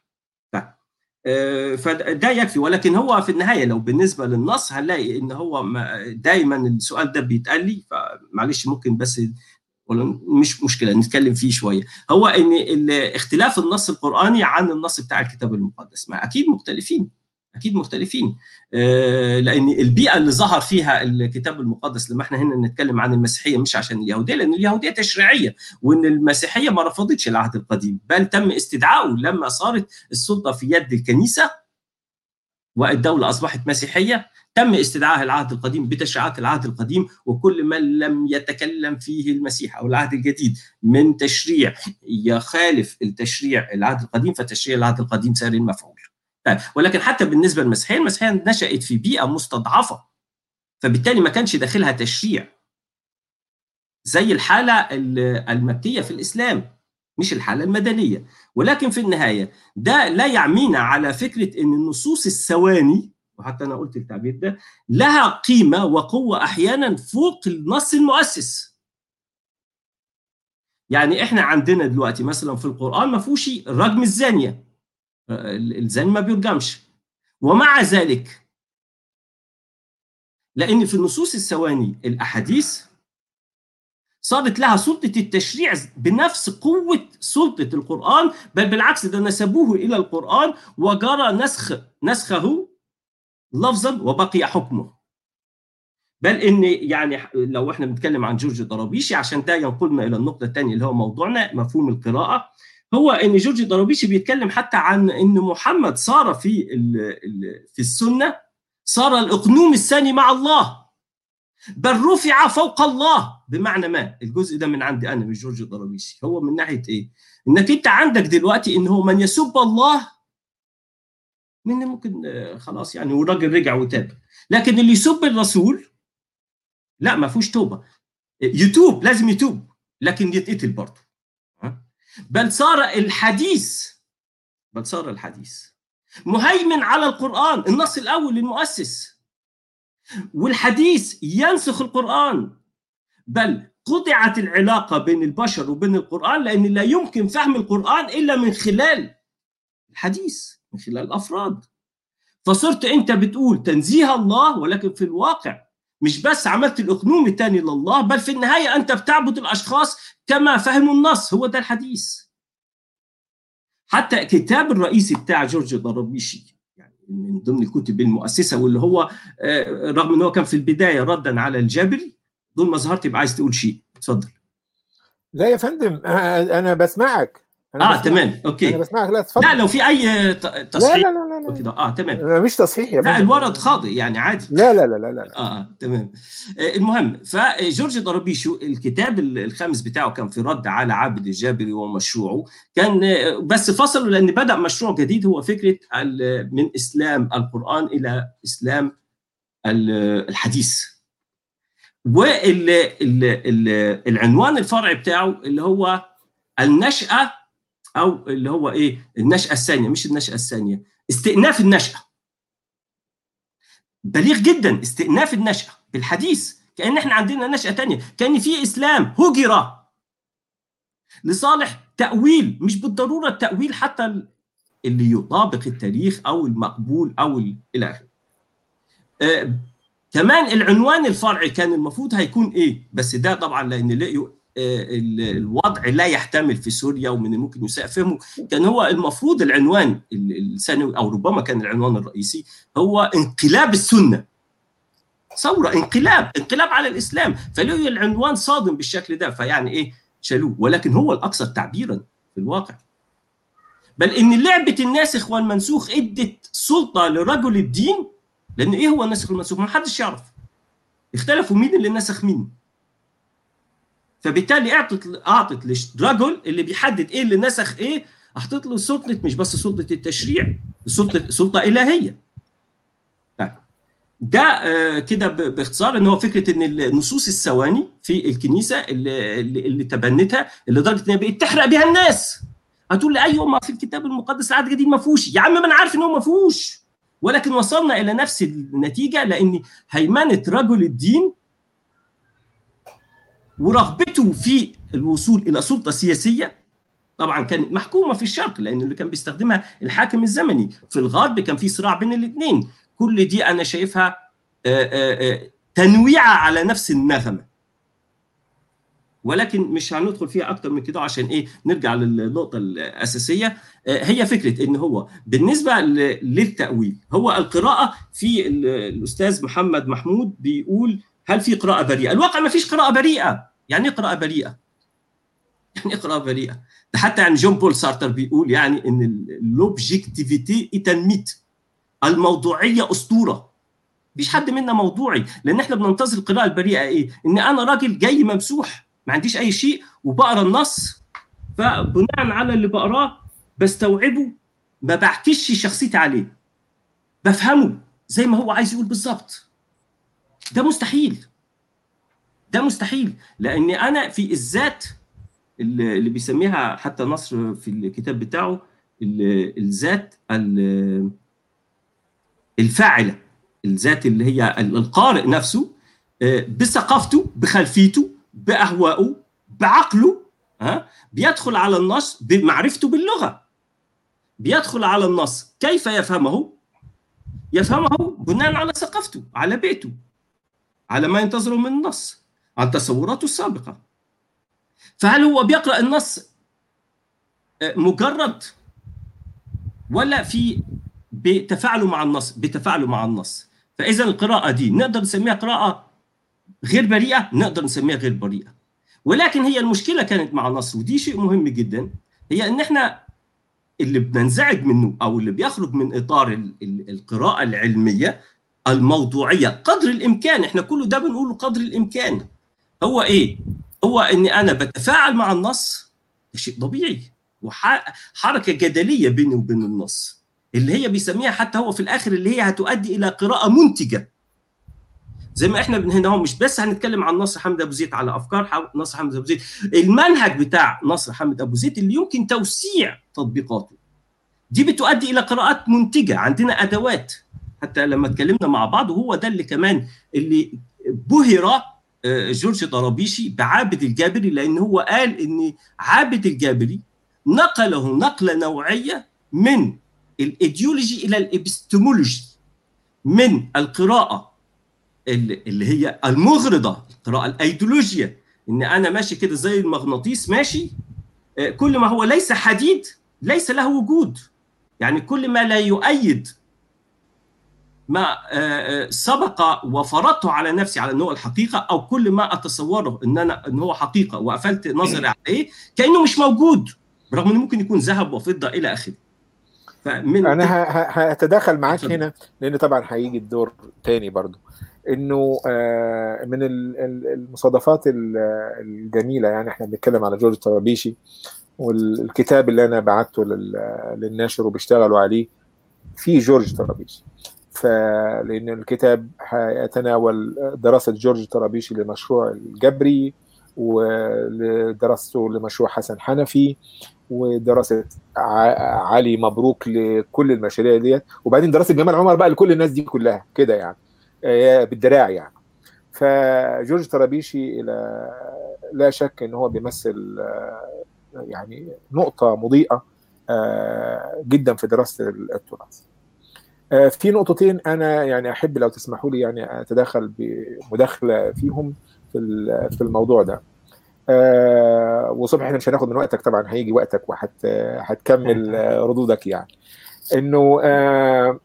فده يكفي ولكن هو في النهايه لو بالنسبه للنص هنلاقي ان هو دايما السؤال ده بيتقال لي فمعلش ممكن بس مش مشكله نتكلم فيه شويه هو ان اختلاف النص القراني عن النص بتاع الكتاب المقدس ما اكيد مختلفين اكيد مختلفين لان البيئه اللي ظهر فيها الكتاب المقدس لما احنا هنا نتكلم عن المسيحيه مش عشان اليهوديه لان اليهوديه تشريعيه وان المسيحيه ما رفضتش العهد القديم بل تم استدعائه لما صارت السلطه في يد الكنيسه والدوله اصبحت مسيحيه تم استدعاء العهد القديم بتشريعات العهد القديم وكل من لم يتكلم فيه المسيح او العهد الجديد من تشريع يخالف التشريع العهد القديم فتشريع العهد القديم سار المفعول طيب ولكن حتى بالنسبه للمسيحيه المسيحيه نشات في بيئه مستضعفه فبالتالي ما كانش داخلها تشريع زي الحاله المكيه في الاسلام مش الحاله المدنيه ولكن في النهايه ده لا يعمينا على فكره ان النصوص الثواني وحتى انا قلت التعبير ده لها قيمه وقوه احيانا فوق النص المؤسس يعني احنا عندنا دلوقتي مثلا في القران ما فيهوش رجم الزانيه الزاني ما بيرجمش ومع ذلك لان في النصوص الثواني الاحاديث صارت لها سلطه التشريع بنفس قوه سلطه القران بل بالعكس ده نسبوه الى القران وجرى نسخ نسخه لفظا وبقي حكمه بل ان يعني لو احنا بنتكلم عن جورج طرابيشي عشان ده ينقلنا الى النقطه الثانيه اللي هو موضوعنا مفهوم القراءه هو ان جورج طرابيشي بيتكلم حتى عن ان محمد صار في في السنه صار الاقنوم الثاني مع الله بل رفع فوق الله بمعنى ما الجزء ده من عندي انا مش جورج الضرابيشي هو من ناحيه ايه انك انت عندك دلوقتي ان هو من يسب الله من ممكن آه، خلاص يعني والراجل رجع وتاب لكن اللي يسب الرسول لا ما فيهوش توبه يتوب لازم يتوب لكن يتقتل برضه ها؟ بل صار الحديث بل صار الحديث مهيمن على القرآن النص الأول للمؤسس والحديث ينسخ القرآن بل قطعت العلاقة بين البشر وبين القرآن لأن لا يمكن فهم القرآن إلا من خلال الحديث من خلال الأفراد فصرت أنت بتقول تنزيه الله ولكن في الواقع مش بس عملت الأقنوم الثاني لله بل في النهاية أنت بتعبد الأشخاص كما فهموا النص هو ده الحديث حتى كتاب الرئيسي بتاع جورج الضربيشي يعني من ضمن الكتب المؤسسه واللي هو آه، رغم ان هو كان في البدايه ردا على الجبري دون ما ظهرت يبقى عايز تقول شيء اتفضل لا يا فندم آه، انا بسمعك أنا اه بسمعك. تمام انا اوكي بسمعك لا اتفضل لا لو في اي ت- لا تصحيح لا لا لا, لا. كده اه تمام أنا مش تصحيح يا لا فندم الورد خاطئ يعني عادي لا لا لا لا, لا. اه اه تمام آه، المهم فجورج ضربيشو الكتاب ال- الخامس بتاعه كان في رد على عابد الجابري ومشروعه كان آه، بس فصلوا لان بدا مشروع جديد هو فكره ال- من اسلام القران الى اسلام ال- الحديث والعنوان الفرعي بتاعه اللي هو النشأة أو اللي هو إيه النشأة الثانية مش النشأة الثانية استئناف النشأة بليغ جدا استئناف النشأة بالحديث كأن احنا عندنا نشأة تانية كأن في إسلام هجر لصالح تأويل مش بالضرورة التأويل حتى اللي يطابق التاريخ أو المقبول أو ال- إلى آخره آه، كمان العنوان الفرعي كان المفروض هيكون ايه بس ده طبعا لان لقيوا آه، ال- الوضع لا يحتمل في سوريا ومن الممكن يساء فهمه كان هو المفروض العنوان ال- الثانوي او ربما كان العنوان الرئيسي هو انقلاب السنه ثوره انقلاب انقلاب على الاسلام فلقيوا العنوان صادم بالشكل ده فيعني ايه شالوه ولكن هو الاكثر تعبيرا في الواقع بل ان لعبه الناسخ والمنسوخ ادت سلطه لرجل الدين لان ايه هو الناسخ والمنسوخ ما حدش يعرف اختلفوا مين اللي نسخ مين فبالتالي اعطت اعطت للرجل اللي بيحدد ايه اللي نسخ ايه اعطت له سلطه مش بس سلطه التشريع سلطه سلطه الهيه طيب. ده آه، كده ب- باختصار ان هو فكره ان النصوص الثواني في الكنيسه اللي, اللي, اللي تبنتها لدرجه ان هي بقت تحرق بيها الناس هتقول لي ايوه ما في الكتاب المقدس العهد الجديد ما فيهوش يا عم ما انا عارف ان هو ما فيهوش ولكن وصلنا الى نفس النتيجه لان هيمنه رجل الدين ورغبته في الوصول الى سلطه سياسيه طبعا كانت محكومه في الشرق لان اللي كان بيستخدمها الحاكم الزمني في الغرب كان في صراع بين الاثنين كل دي انا شايفها آه، آه، آه، تنويعه على نفس النغمه ولكن مش هندخل فيها اكتر من كده عشان ايه نرجع للنقطه الاساسيه آه، هي فكره ان هو بالنسبه ل- للتاويل هو القراءه في ال- الاستاذ محمد محمود بيقول هل في قراءه بريئه الواقع ما فيش قراءه بريئه يعني ايه قراءه بريئه يعني ايه قراءه بريئه ده حتى يعني جون بول سارتر بيقول يعني ان الاوبجكتيفيتي ايتنميت الموضوعيه اسطوره مفيش حد منا موضوعي لان احنا بننتظر القراءه البريئه ايه ان انا راجل جاي ممسوح ما عنديش اي شيء وبقرا النص فبناء على اللي بقراه بستوعبه ما بعكسش شخصيتي عليه بفهمه زي ما هو عايز يقول بالظبط ده مستحيل ده مستحيل لان انا في الذات اللي اللي بيسميها حتى نصر في الكتاب بتاعه ال- الذات ال- الفاعله الذات اللي هي القارئ نفسه آه، بثقافته بخلفيته باهوائه بعقله ها بيدخل على النص بمعرفته باللغه بيدخل على النص كيف يفهمه يفهمه بناء على ثقافته على بيته على ما ينتظره من النص عن تصوراته السابقه فهل هو بيقرا النص آه، مجرد ولا في بتفاعله مع النص بتفاعله مع النص فاذا القراءه دي نقدر نسميها قراءه غير بريئه نقدر نسميها غير بريئه ولكن هي المشكله كانت مع النص ودي شيء مهم جدا هي ان احنا اللي بننزعج منه او اللي بيخرج من اطار ال- ال- القراءه العلميه الموضوعيه قدر الامكان احنا كله ده بنقوله قدر الامكان هو ايه هو اني انا بتفاعل مع النص ده شيء طبيعي وحركه جدليه بيني وبين النص اللي هي بيسميها حتى هو في الاخر اللي هي هتؤدي الى قراءه منتجه زي ما احنا هنا هو مش بس هنتكلم عن نصر حمد ابو زيد على افكار نصر حمد ابو زيد المنهج بتاع نصر حمد ابو زيد اللي يمكن توسيع تطبيقاته دي بتؤدي الى قراءات منتجه عندنا ادوات حتى لما اتكلمنا مع بعض وهو ده اللي كمان اللي بهر جورج طرابيشي بعابد الجابري لان هو قال ان عابد الجابري نقله نقله نوعيه من الايديولوجي الى الابستمولوجي من القراءه اللي هي المغرضه القراءه الايديولوجيا ان انا ماشي كده زي المغناطيس ماشي كل ما هو ليس حديد ليس له وجود يعني كل ما لا يؤيد ما سبق وفرضته على نفسي على ان هو الحقيقه او كل ما اتصوره ان انا ان هو حقيقه وقفلت نظري عليه كانه مش موجود رغم انه ممكن يكون ذهب وفضه الى اخره فمن انا هتداخل معاك هنا لان طبعا هيجي الدور تاني برضو انه من المصادفات الجميله يعني احنا بنتكلم على جورج طرابيشي والكتاب اللي انا بعته للناشر وبيشتغلوا عليه في جورج طرابيشي فلان الكتاب هيتناول دراسه جورج طرابيشي لمشروع الجبري ودراسته لمشروع حسن حنفي ودراسه علي مبروك لكل المشاريع ديت وبعدين دراسه جمال عمر بقى لكل الناس دي كلها كده يعني بالدراع يعني فجورج طرابيشي لا شك ان هو بيمثل يعني نقطه مضيئه جدا في دراسه التراث في نقطتين انا يعني احب لو تسمحوا لي يعني اتدخل بمداخله فيهم في في الموضوع ده آه وصبح احنا مش هناخد من وقتك طبعا هيجي وقتك وهت هتكمل ردودك يعني انه آه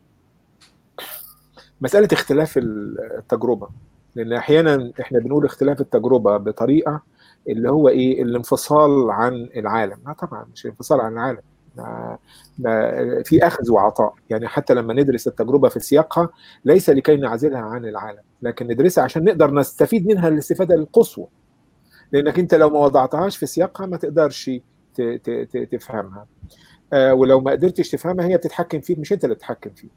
مساله اختلاف التجربه لان احيانا احنا بنقول اختلاف التجربه بطريقه اللي هو ايه الانفصال عن العالم لا طبعا مش انفصال عن العالم ما ما في اخذ وعطاء يعني حتى لما ندرس التجربه في سياقها ليس لكي نعزلها عن العالم لكن ندرسها عشان نقدر نستفيد منها الاستفاده القصوى لانك انت لو ما وضعتهاش في سياقها ما تقدرش تفهمها آه ولو ما قدرتش تفهمها هي بتتحكم فيك مش انت اللي بتتحكم فيك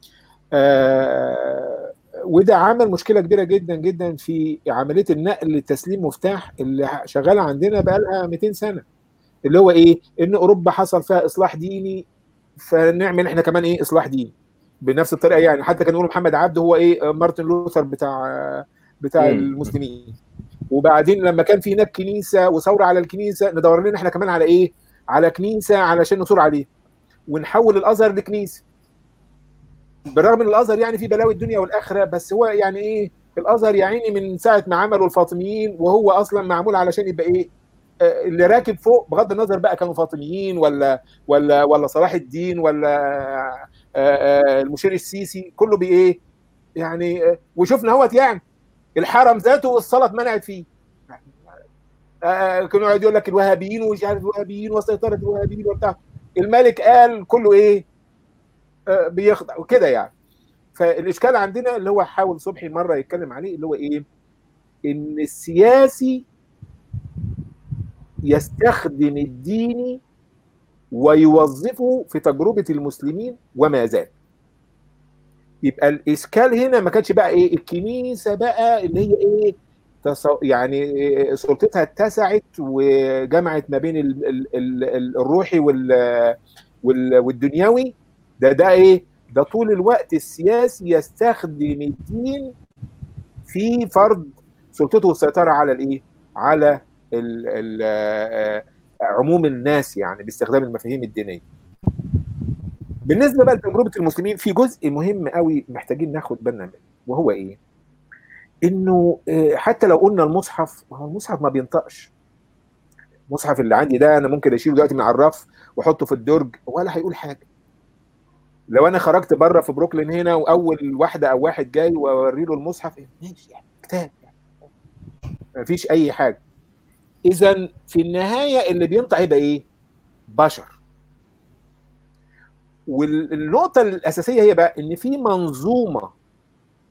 آه وده عمل مشكله كبيره جدا جدا في عمليه النقل لتسليم مفتاح اللي شغاله عندنا بقى لها 200 سنه اللي هو ايه ان اوروبا حصل فيها اصلاح ديني فنعمل احنا كمان ايه اصلاح ديني بنفس الطريقه يعني حتى كان يقولوا محمد عبده هو ايه مارتن لوثر بتاع بتاع المسلمين وبعدين لما كان في هناك كنيسه وثوره على الكنيسه ندور لنا احنا كمان على ايه على كنيسه علشان نثور عليه ونحول الازهر لكنيسه بالرغم ان الازهر يعني في بلاوي الدنيا والاخره بس هو يعني ايه الازهر يا عيني من ساعه ما عملوا الفاطميين وهو اصلا معمول علشان يبقى ايه اللي راكب فوق بغض النظر بقى كانوا فاطميين ولا ولا ولا صلاح الدين ولا المشير السيسي كله بايه يعني وشفنا اهوت يعني الحرم ذاته والصلاه اتمنعت فيه كانوا يقعد يقول لك الوهابيين ومش عارف الوهابيين وسيطره الوهابيين وبتاع الملك قال كله ايه بيخضع وكده يعني فالاشكال عندنا اللي هو حاول صبحي مره يتكلم عليه اللي هو ايه ان السياسي يستخدم الدين ويوظفه في تجربه المسلمين وما زال يبقى الاشكال هنا ما كانش بقى ايه الكنيسه بقى اللي هي ايه يعني سلطتها اتسعت وجمعت ما بين ال ال ال الروحي وال والدنيوي ده ده ايه ده طول الوقت السياسي يستخدم الدين في فرض سلطته والسيطره على الايه على ال ال عموم الناس يعني باستخدام المفاهيم الدينيه بالنسبه بقى لتجربه المسلمين في جزء مهم قوي محتاجين ناخد بالنا منه وهو ايه انه حتى لو قلنا المصحف ما هو المصحف ما بينطقش المصحف اللي عندي ده انا ممكن اشيله دلوقتي من على الرف واحطه في الدرج ولا هيقول حاجه لو انا خرجت بره في بروكلين هنا واول واحده او واحد جاي واوري له المصحف ماشي يعني كتاب يعني ما فيش اي حاجه اذا في النهايه اللي بينطق هيبقى ايه بشر والنقطه الاساسيه هي بقى ان في منظومه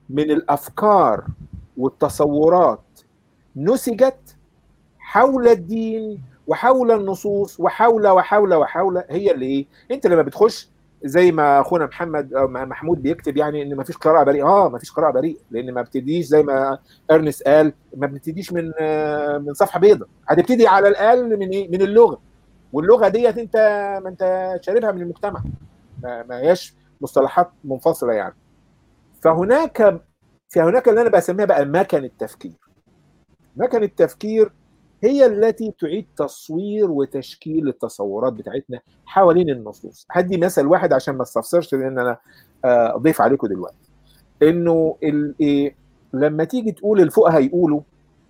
من الافكار والتصورات نسجت حول الدين وحول النصوص وحول وحول وحول هي اللي ايه انت لما بتخش زي ما اخونا محمد أو محمود بيكتب يعني ان ما فيش قراءه بريئه اه ما فيش قراءه بريئه لان ما بتديش زي ما ارنس قال ما بتديش من من صفحه بيضاء هتبتدي على الاقل من ايه من اللغه واللغه ديت انت ما انت شاربها من المجتمع ما, ما هياش مصطلحات منفصله يعني فهناك في هناك اللي انا بسميها بقى مكن التفكير مكن التفكير هي التي تعيد تصوير وتشكيل التصورات بتاعتنا حوالين النصوص هدي مثل واحد عشان ما استفسرش لان انا اضيف عليكم دلوقتي انه إيه لما تيجي تقول الفقهاء يقولوا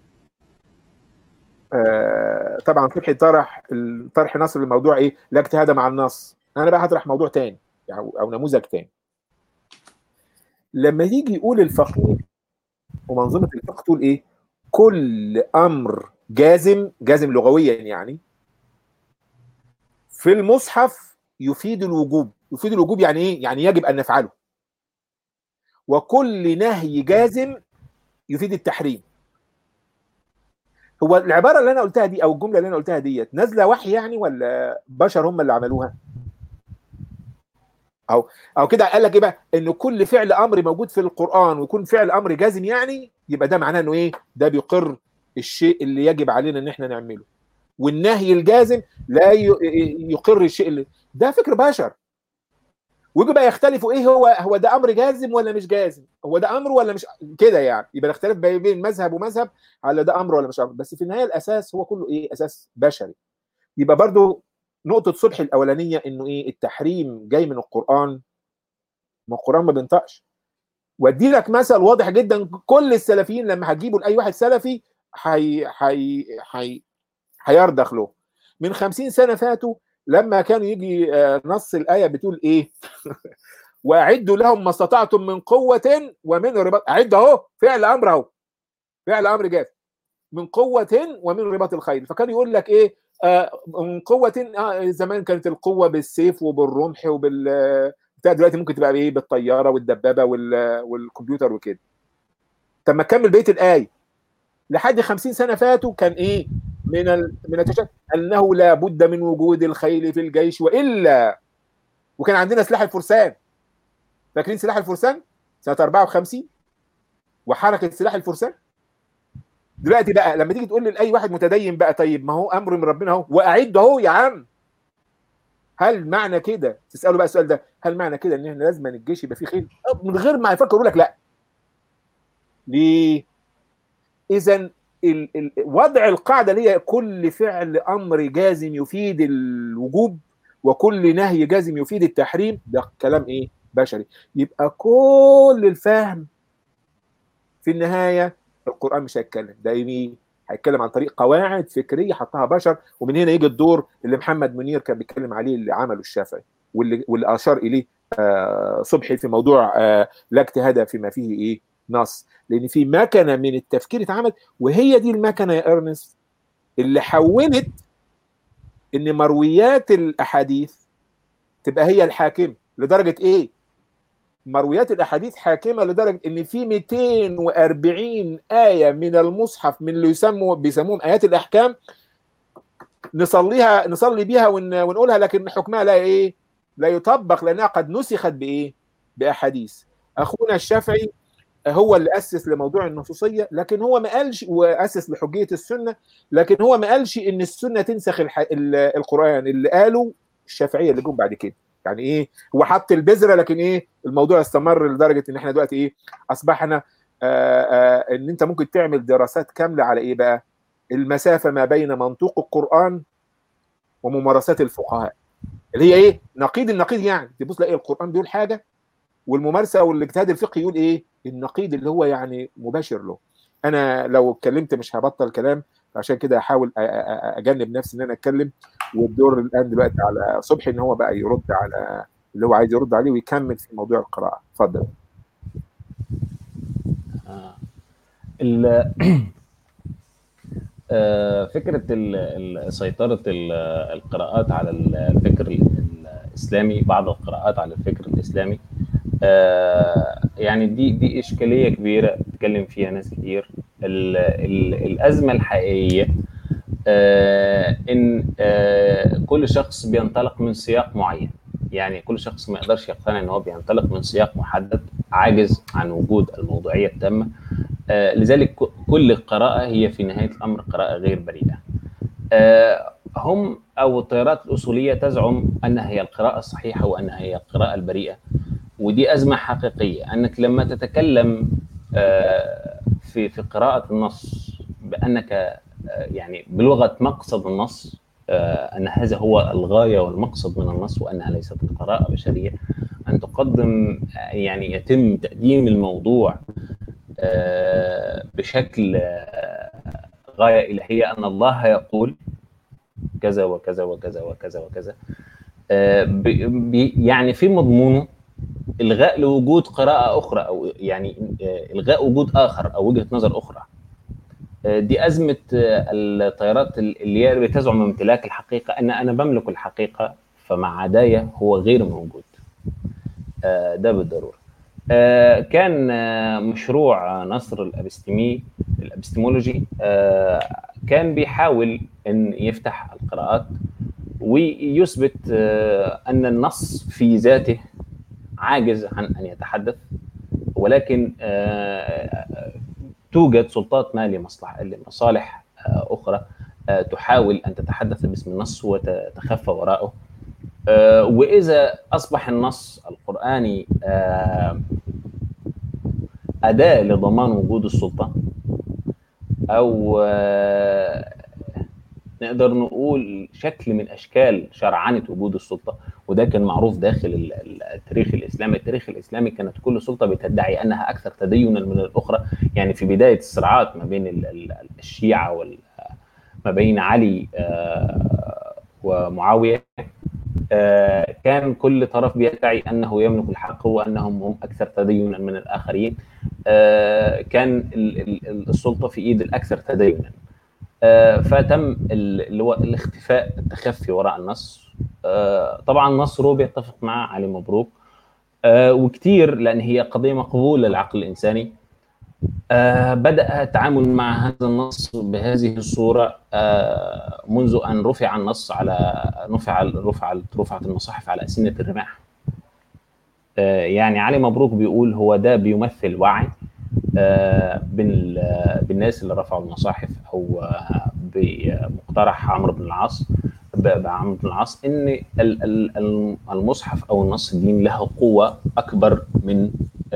آه طبعا فتحي طرح طرح نصر الموضوع ايه لا اجتهاد مع النص انا بقى هطرح موضوع تاني او, أو نموذج تاني لما يجي يقول الفقيه ومنظومه الفقه تقول ايه كل امر جازم جازم لغويا يعني في المصحف يفيد الوجوب يفيد الوجوب يعني ايه يعني يجب ان نفعله وكل نهي جازم يفيد التحريم هو العباره اللي انا قلتها دي او الجمله اللي انا قلتها ديت نازله وحي يعني ولا بشر هم اللي عملوها او او كده قال لك ايه بقى ان كل فعل امر موجود في القران ويكون فعل امر جازم يعني يبقى ده معناه انه ايه ده بيقر الشيء اللي يجب علينا ان احنا نعمله والنهي الجازم لا يقر الشيء اللي ده فكر بشر ويجي بقى يختلفوا ايه هو هو ده امر جازم ولا مش جازم هو ده امر ولا مش كده يعني يبقى نختلف بين مذهب ومذهب على ده امر ولا مش امر بس في النهايه الاساس هو كله ايه اساس بشري يبقى برضو نقطه صبح الاولانيه انه ايه التحريم جاي من القران ما القران ما بينطقش وادي لك مثل واضح جدا كل السلفيين لما هتجيبوا لاي واحد سلفي حي حي حي هيرضخ له من خمسين سنة فاتوا لما كانوا يجي نص الآية بتقول إيه وأعدوا لهم ما استطعتم من قوة ومن رباط أعد أهو فعل أمر أهو فعل أمر جاف من قوة ومن رباط الخيل فكان يقول لك إيه آه من قوة آه زمان كانت القوة بالسيف وبالرمح وبال بتاع دلوقتي ممكن تبقى ايه بالطياره والدبابه وال... والكمبيوتر وكده طب ما كمل بقيه الايه لحد 50 سنه فاتوا كان ايه من ال... من التشكل انه لا بد من وجود الخيل في الجيش والا وكان عندنا سلاح الفرسان فاكرين سلاح الفرسان سنه 54 وحركه سلاح الفرسان دلوقتي بقى لما تيجي تقول لاي واحد متدين بقى طيب ما هو امر من ربنا اهو واعد اهو يا عم هل معنى كده تساله بقى السؤال ده هل معنى كده ان احنا لازم الجيش يبقى فيه خيل من غير ما يفكر يقول لك لا ليه اذا وضع القاعده اللي هي كل فعل امر جازم يفيد الوجوب وكل نهي جازم يفيد التحريم ده كلام ايه بشري يبقى كل الفهم في النهايه القران مش هيتكلم ده ايه هيتكلم عن طريق قواعد فكريه حطها بشر ومن هنا يجي الدور اللي محمد منير كان بيتكلم عليه اللي عمله الشافعي واللي واللي اشار اليه آه صبحي في موضوع آه لا اجتهاد فيما فيه ايه نص لان في مكنه من التفكير اتعمل وهي دي المكنه يا ارنست اللي حولت ان مرويات الاحاديث تبقى هي الحاكمه لدرجه ايه مرويات الاحاديث حاكمه لدرجه ان في 240 ايه من المصحف من اللي يسموا بيسموهم ايات الاحكام نصليها نصلي بيها ون... ونقولها لكن حكمها لا ايه لا يطبق لانها قد نسخت بايه باحاديث اخونا الشافعي هو اللي اسس لموضوع النصوصيه لكن هو ما قالش واسس لحجيه السنه لكن هو ما قالش ان السنه تنسخ الح... القران اللي قالوا الشافعيه اللي جم بعد كده يعني ايه هو حط البذره لكن ايه الموضوع استمر لدرجه ان احنا دلوقتي ايه اصبحنا آآ آآ ان انت ممكن تعمل دراسات كامله على ايه بقى المسافه ما بين منطوق القران وممارسات الفقهاء اللي هي ايه نقيض النقيض يعني تبص تلاقي القران بيقول حاجه والممارسه والاجتهاد الفقهي يقول ايه النقيض اللي هو يعني مباشر له انا لو اتكلمت مش هبطل كلام عشان كده احاول اجنب نفسي ان انا اتكلم والدور الان دلوقتي على صبحي ان هو بقى يرد على اللي هو عايز يرد عليه ويكمل في موضوع القراءه اتفضل فكره سيطره القراءات على الفكر الاسلامي بعض القراءات على الفكر الاسلامي يعني دي دي اشكاليه كبيره بتتكلم فيها ناس كتير ال ال الازمه الحقيقيه آه ان آه كل شخص بينطلق من سياق معين يعني كل شخص ما يقدرش يقتنع ان هو بينطلق من سياق محدد عاجز عن وجود الموضوعيه التامه آه لذلك كل قراءه هي في نهايه الامر قراءه غير بريئه آه هم او التيارات الاصوليه تزعم انها هي القراءه الصحيحه وانها هي القراءه البريئه ودي ازمه حقيقيه انك لما تتكلم آه في في قراءه النص بانك يعني بلغه مقصد النص ان هذا هو الغايه والمقصد من النص وانها ليست قراءه بشريه ان تقدم يعني يتم تقديم الموضوع بشكل غايه الهيه ان الله يقول كذا وكذا وكذا وكذا وكذا يعني في مضمونه الغاء لوجود قراءه اخرى او يعني الغاء وجود اخر او وجهه نظر اخرى دي ازمه التيارات اللي هي بتزعم امتلاك الحقيقه ان انا بملك الحقيقه فمع عدايا هو غير موجود ده بالضروره كان مشروع نصر الابستمي الابستمولوجي كان بيحاول ان يفتح القراءات ويثبت ان النص في ذاته عاجز عن ان يتحدث ولكن توجد سلطات ما لمصلحه لمصالح اخرى تحاول ان تتحدث باسم النص وتتخفى وراءه واذا اصبح النص القراني اداه لضمان وجود السلطه او نقدر نقول شكل من اشكال شرعنه وجود السلطه وده كان معروف داخل التاريخ الاسلامي، التاريخ الاسلامي كانت كل سلطه بتدعي انها اكثر تدينا من الاخرى، يعني في بدايه الصراعات ما بين الشيعه وال ما بين علي ومعاويه كان كل طرف بيدعي انه يملك الحق وانهم هم اكثر تدينا من الاخرين كان السلطه في ايد الاكثر تدينا فتم اللي هو الاختفاء التخفي وراء النص طبعا نصره بيتفق مع علي مبروك وكتير لان هي قضيه مقبوله للعقل الانساني بدا التعامل مع هذا النص بهذه الصوره منذ ان رفع النص على رفع رفع رفعت المصاحف على اسنه الرماح يعني علي مبروك بيقول هو ده بيمثل وعي بالناس اللي رفعوا المصاحف او بمقترح عمرو بن العاص بعمرو بن العاص ان المصحف او النص الديني له قوه اكبر من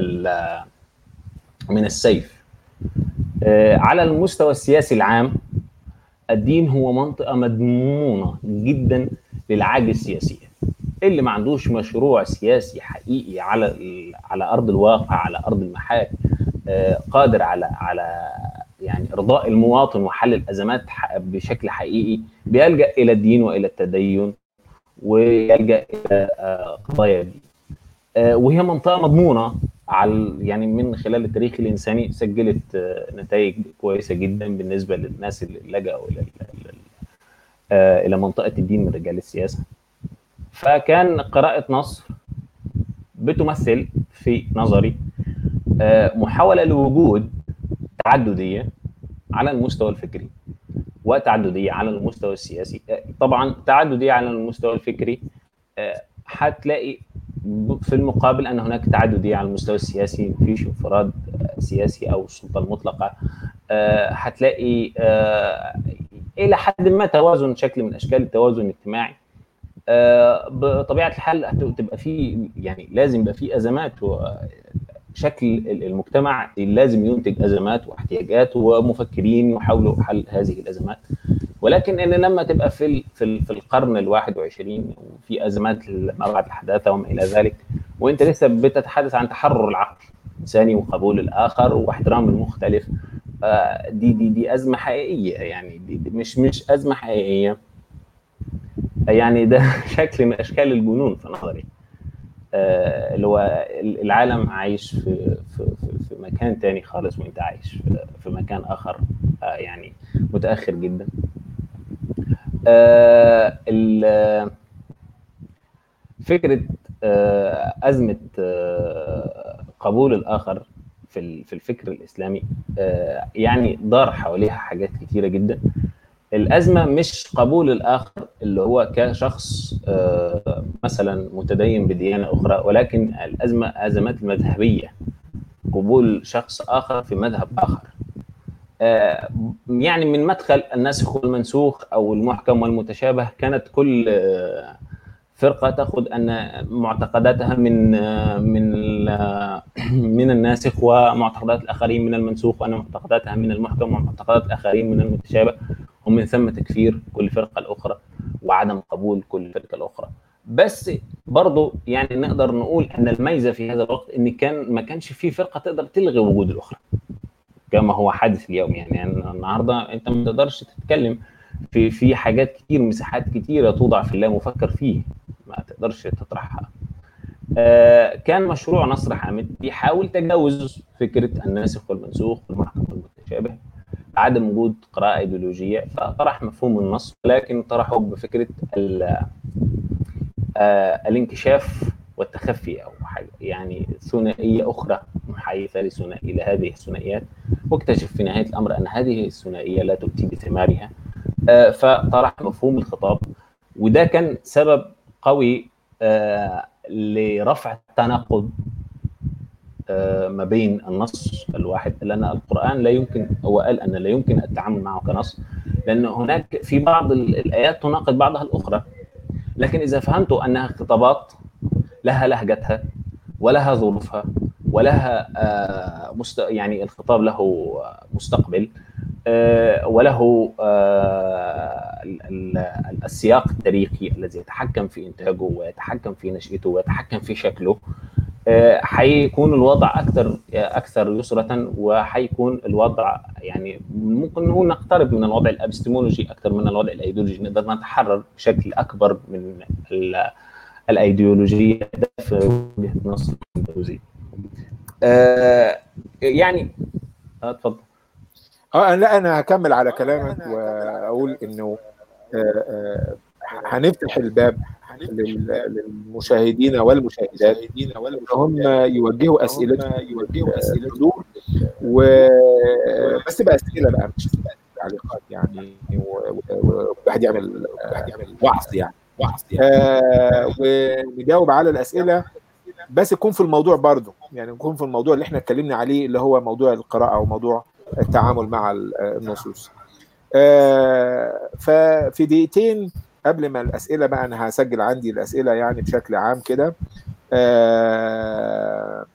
من السيف على المستوى السياسي العام الدين هو منطقه مضمونه جدا للعاجز السياسيه اللي ما عندوش مشروع سياسي حقيقي على على ارض الواقع على ارض المحاك قادر على على يعني ارضاء المواطن وحل الازمات بشكل حقيقي بيلجا الى الدين والى التدين ويلجا الى قضايا الدين وهي منطقه مضمونه على يعني من خلال التاريخ الانساني سجلت نتائج كويسه جدا بالنسبه للناس اللي لجأوا الى الى منطقه الدين من رجال السياسه فكان قراءه نصر بتمثل في نظري محاوله لوجود تعدديه على المستوى الفكري وتعدديه على المستوى السياسي طبعا تعدديه على المستوى الفكري هتلاقي في المقابل ان هناك تعدديه على المستوى السياسي مفيش انفراد سياسي او السلطه المطلقه هتلاقي الى حد ما توازن شكل من اشكال التوازن الاجتماعي بطبيعه الحال تبقى في يعني لازم يبقى في ازمات شكل المجتمع لازم ينتج ازمات واحتياجات ومفكرين يحاولوا حل هذه الازمات ولكن ان لما تبقى في في, في القرن ال21 وفي ازمات ما بعد الحداثه وما الى ذلك وانت لسه بتتحدث عن تحرر العقل الانساني وقبول الاخر واحترام المختلف دي دي دي ازمه حقيقيه يعني دي, دي مش مش ازمه حقيقيه يعني ده شكل من اشكال الجنون في نظري اللي هو العالم عايش في في في مكان تاني خالص وانت عايش في مكان اخر يعني متاخر جدا فكره آه، ازمه آه، قبول الاخر في في الفكر الاسلامي آه، يعني دار حواليها حاجات كتيره جدا الازمه مش قبول الاخر اللي هو كشخص آه، مثلا متدين بديانه اخرى ولكن الازمه ازمات المذهبيه قبول شخص اخر في مذهب اخر آه، يعني من مدخل الناسخ والمنسوخ او المحكم والمتشابه كانت كل آه، فرقه تاخذ ان معتقداتها من من من الناسخ ومعتقدات الاخرين من المنسوخ وان معتقداتها من المحكم ومعتقدات الاخرين من المتشابه ومن ثم تكفير كل فرقه الاخرى وعدم قبول كل فرقه الاخرى بس برضه يعني نقدر نقول ان الميزه في هذا الوقت ان كان ما كانش في فرقه تقدر تلغي وجود الاخرى كما هو حادث اليوم يعني, يعني النهارده انت ما تقدرش تتكلم في في حاجات كتير مساحات كتيره توضع في الله مفكر فيه ما تقدرش تطرحها آه كان مشروع نصر حامد بيحاول تجاوز فكره الناسخ والمنسوخ والمحكم والمتشابه عدم وجود قراءه ايديولوجيه فطرح مفهوم النص ولكن طرحه بفكره آه الانكشاف والتخفي او حاجه يعني ثنائيه اخرى محايثه لثنائي لهذه الثنائيات واكتشف في نهايه الامر ان هذه الثنائيه لا تؤتي بثمارها آه فطرح مفهوم الخطاب وده كان سبب قوي آه لرفع التناقض آه ما بين النص الواحد لان القران لا يمكن هو قال ان لا يمكن التعامل معه كنص لان هناك في بعض الايات تناقض بعضها الاخرى لكن اذا فهمت انها خطابات لها لهجتها ولها ظروفها ولها آه مست... يعني الخطاب له مستقبل آه وله آه السياق التاريخي الذي يتحكم في انتاجه ويتحكم في نشأته ويتحكم في شكله حيكون الوضع اكثر اكثر يسرة وحيكون الوضع يعني ممكن نقول نقترب من الوضع الابستمولوجي اكثر من الوضع الايديولوجي نقدر نتحرر بشكل اكبر من الايديولوجيه ده في وجهه نظر الفوزي. آه يعني اتفضل اه لا انا هكمل على كلامك واقول انه آه آه هنفتح الباب للمشاهدين والمشاهدات هم يوجهوا اسئلتهم يوجهوا اسئلتهم وبس تبقى اسئله بقى مش تعليقات يعني وواحد يعمل يعمل وعظ يعني وعظ يعني آه ونجاوب على الاسئله بس يكون في الموضوع برضه يعني يكون في الموضوع اللي احنا اتكلمنا عليه اللي هو موضوع القراءه وموضوع التعامل مع النصوص آه ففي دقيقتين قبل ما الاسئله بقى انا هسجل عندي الاسئله يعني بشكل عام كده آه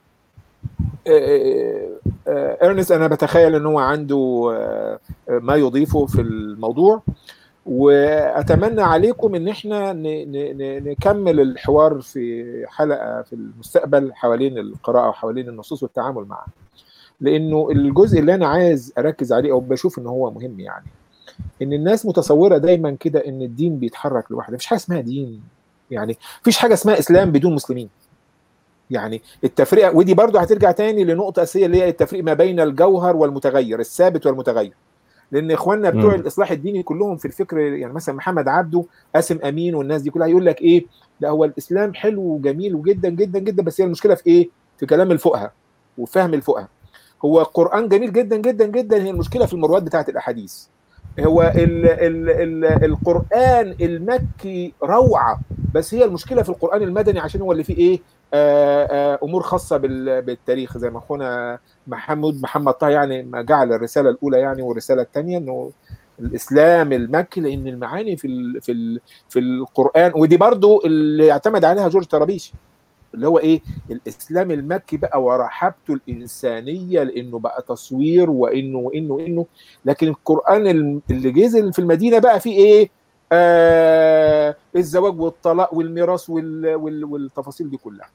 ارنست انا بتخيل ان هو عنده ما يضيفه في الموضوع واتمنى عليكم ان احنا نكمل الحوار في حلقه في المستقبل حوالين القراءه وحوالين النصوص والتعامل معها لانه الجزء اللي انا عايز اركز عليه او بشوف ان هو مهم يعني ان الناس متصوره دايما كده ان الدين بيتحرك لوحده مفيش حاجه اسمها دين يعني مفيش حاجه اسمها اسلام بدون مسلمين يعني التفرقه ودي برضه هترجع تاني لنقطه اساسيه اللي هي التفريق ما بين الجوهر والمتغير الثابت والمتغير لان اخواننا بتوع م. الاصلاح الديني كلهم في الفكر يعني مثلا محمد عبده قاسم امين والناس دي كلها يقول لك ايه ده هو الاسلام حلو وجميل وجدا جدا جدا بس هي المشكله في ايه في كلام الفقهاء وفهم الفقهاء هو القران جميل جدا جدا جدا هي المشكله في المرويات بتاعه الاحاديث هو ال ال ال القرآن المكي روعة بس هي المشكلة في القرآن المدني عشان هو اللي فيه إيه آآ آآ أمور خاصة بالتاريخ زي ما أخونا محمود محمد طه يعني ما جعل الرسالة الأولى يعني والرسالة الثانية إنه الإسلام المكي لأن المعاني في ال في ال في القرآن ودي برضو اللي اعتمد عليها جورج طرابيشي اللي هو ايه الاسلام المكي بقى ورحبته الانسانيه لانه بقى تصوير وانه وانه وانه لكن القران اللي جه في المدينه بقى فيه ايه آه الزواج والطلاق والميراث وال وال والتفاصيل دي كلها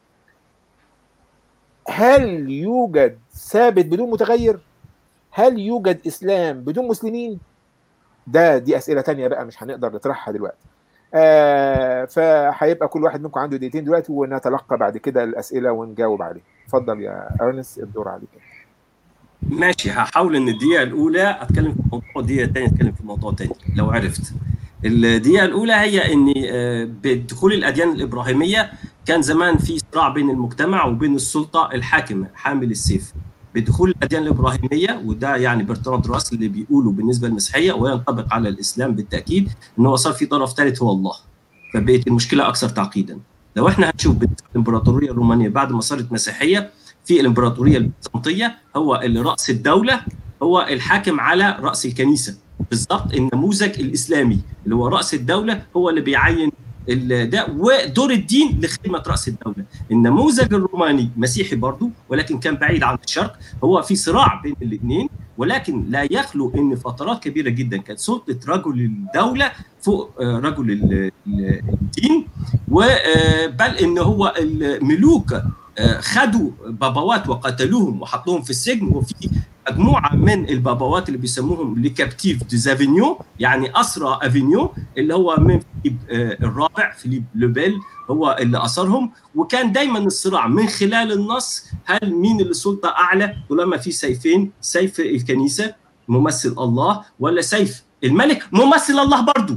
هل يوجد ثابت بدون متغير هل يوجد اسلام بدون مسلمين ده دي اسئله تانية بقى مش هنقدر نطرحها دلوقتي آه فهيبقى كل واحد منكم عنده دقيقتين دلوقتي ونتلقى بعد كده الاسئله ونجاوب عليها اتفضل يا ارنس الدور عليك ماشي هحاول ان الدقيقه الاولى اتكلم في موضوع والدقيقه الثانيه اتكلم في موضوع ثاني لو عرفت الدقيقه الاولى هي ان بدخول الاديان الابراهيميه كان زمان في صراع بين المجتمع وبين السلطه الحاكمه حامل السيف بدخول الاديان الابراهيميه وده يعني برتراند راسل اللي بيقوله بالنسبه للمسيحيه وينطبق على الاسلام بالتاكيد ان هو صار في طرف ثالث هو الله فبقت المشكله اكثر تعقيدا لو احنا هنشوف الامبراطوريه الرومانيه بعد ما صارت مسيحيه في الامبراطوريه البيزنطيه هو اللي راس الدوله هو الحاكم على راس الكنيسه بالضبط النموذج الاسلامي اللي هو راس الدوله هو اللي بيعين ده ودور الدين لخدمه راس الدوله النموذج الروماني مسيحي برضه ولكن كان بعيد عن الشرق هو في صراع بين الاثنين ولكن لا يخلو ان فترات كبيره جدا كانت سلطه رجل الدوله فوق رجل الدين وبل ان هو الملوك خدوا بابوات وقتلوهم وحطوهم في السجن وفي مجموعه من البابوات اللي بيسموهم لكابتيف ديزافينيو يعني اسرى افينيو اللي هو من فيليب الرابع فيليب لوبيل هو اللي اثرهم وكان دايما الصراع من خلال النص هل مين اللي سلطه اعلى طالما في سيفين سيف الكنيسه ممثل الله ولا سيف الملك ممثل الله برضه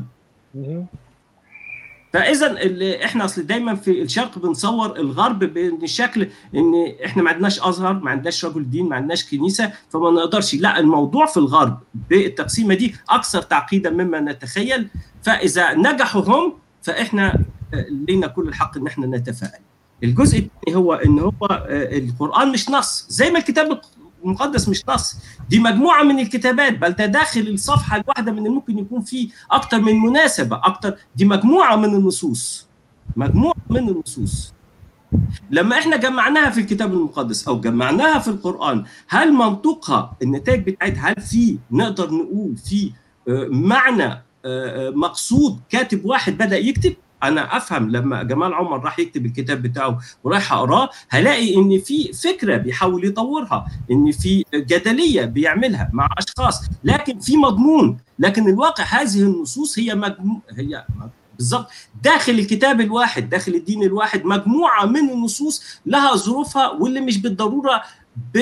فاذا احنا اصل دايما في الشرق بنصور الغرب بالشكل ان احنا ما عندناش ازهر ما عندناش رجل دين ما عندناش كنيسه فما نقدرش لا الموضوع في الغرب بالتقسيمه دي اكثر تعقيدا مما نتخيل فاذا نجحوا هم فاحنا لينا كل الحق ان احنا نتفائل الجزء الثاني هو ان هو القران مش نص زي ما الكتاب المقدس مش نص دي مجموعه من الكتابات بل ده داخل الصفحه الواحده من ممكن يكون فيه اكتر من مناسبه اكتر دي مجموعه من النصوص مجموعه من النصوص لما احنا جمعناها في الكتاب المقدس او جمعناها في القران هل منطقها النتائج بتاعتها هل في نقدر نقول في معنى مقصود كاتب واحد بدا يكتب انا افهم لما جمال عمر راح يكتب الكتاب بتاعه ورايح اقراه هلاقي ان في فكره بيحاول يطورها ان في جدليه بيعملها مع اشخاص لكن في مضمون لكن الواقع هذه النصوص هي مجمو... هي بالظبط داخل الكتاب الواحد داخل الدين الواحد مجموعه من النصوص لها ظروفها واللي مش بالضروره ب...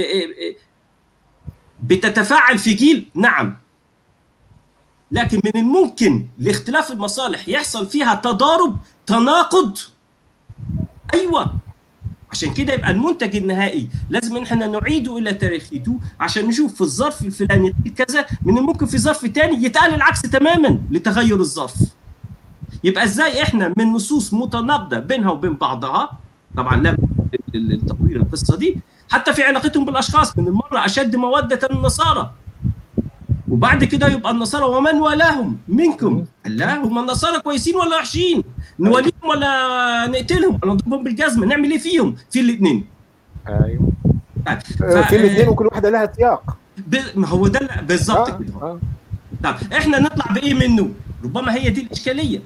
بتتفاعل في جيل نعم لكن من الممكن لاختلاف المصالح يحصل فيها تضارب تناقض ايوه عشان كده يبقى المنتج النهائي لازم ان احنا نعيده الى تاريخيته عشان نشوف في الظرف الفلاني كذا من الممكن في ظرف تاني يتقال العكس تماما لتغير الظرف يبقى ازاي احنا من نصوص متناقضه بينها وبين بعضها طبعا لا التطوير القصه دي حتى في علاقتهم بالاشخاص من المره اشد موده النصارى وبعد كده يبقى النصارى ومن والاهم منكم لا هم النصارى كويسين ولا وحشين نوليهم ولا نقتلهم ولا نضربهم بالجزمه نعمل ايه فيهم في الاثنين ايوه ف... في الاثنين وكل واحده لها سياق ب... ما هو ده بالظبط آه. كده آه. طب احنا نطلع بايه منه ربما هي دي الاشكاليه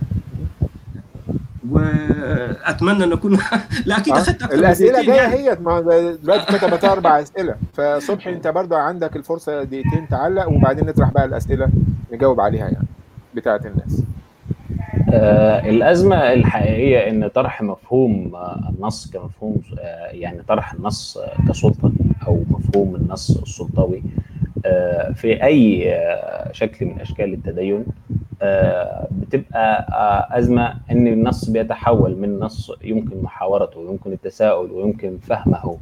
واتمنى ان اكون لا اكيد اخذت اكثر الاسئله جايه يعني. هي دلوقتي كتبت اربع اسئله فصبحي انت برضو عندك الفرصه دقيقتين تعلق وبعدين نطرح بقى الاسئله نجاوب عليها يعني بتاعه الناس آه الازمه الحقيقيه ان طرح مفهوم النص كمفهوم آه يعني طرح النص كسلطه او مفهوم النص السلطوي آه في اي شكل من اشكال التدين بتبقى ازمه ان النص بيتحول من نص يمكن محاورته ويمكن التساؤل ويمكن فهمه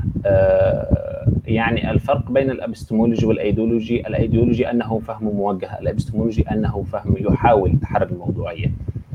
يعني الفرق بين الابستمولوجي والايديولوجي الايديولوجي انه فهم موجه الابستمولوجي انه فهم يحاول تحرر الموضوعيه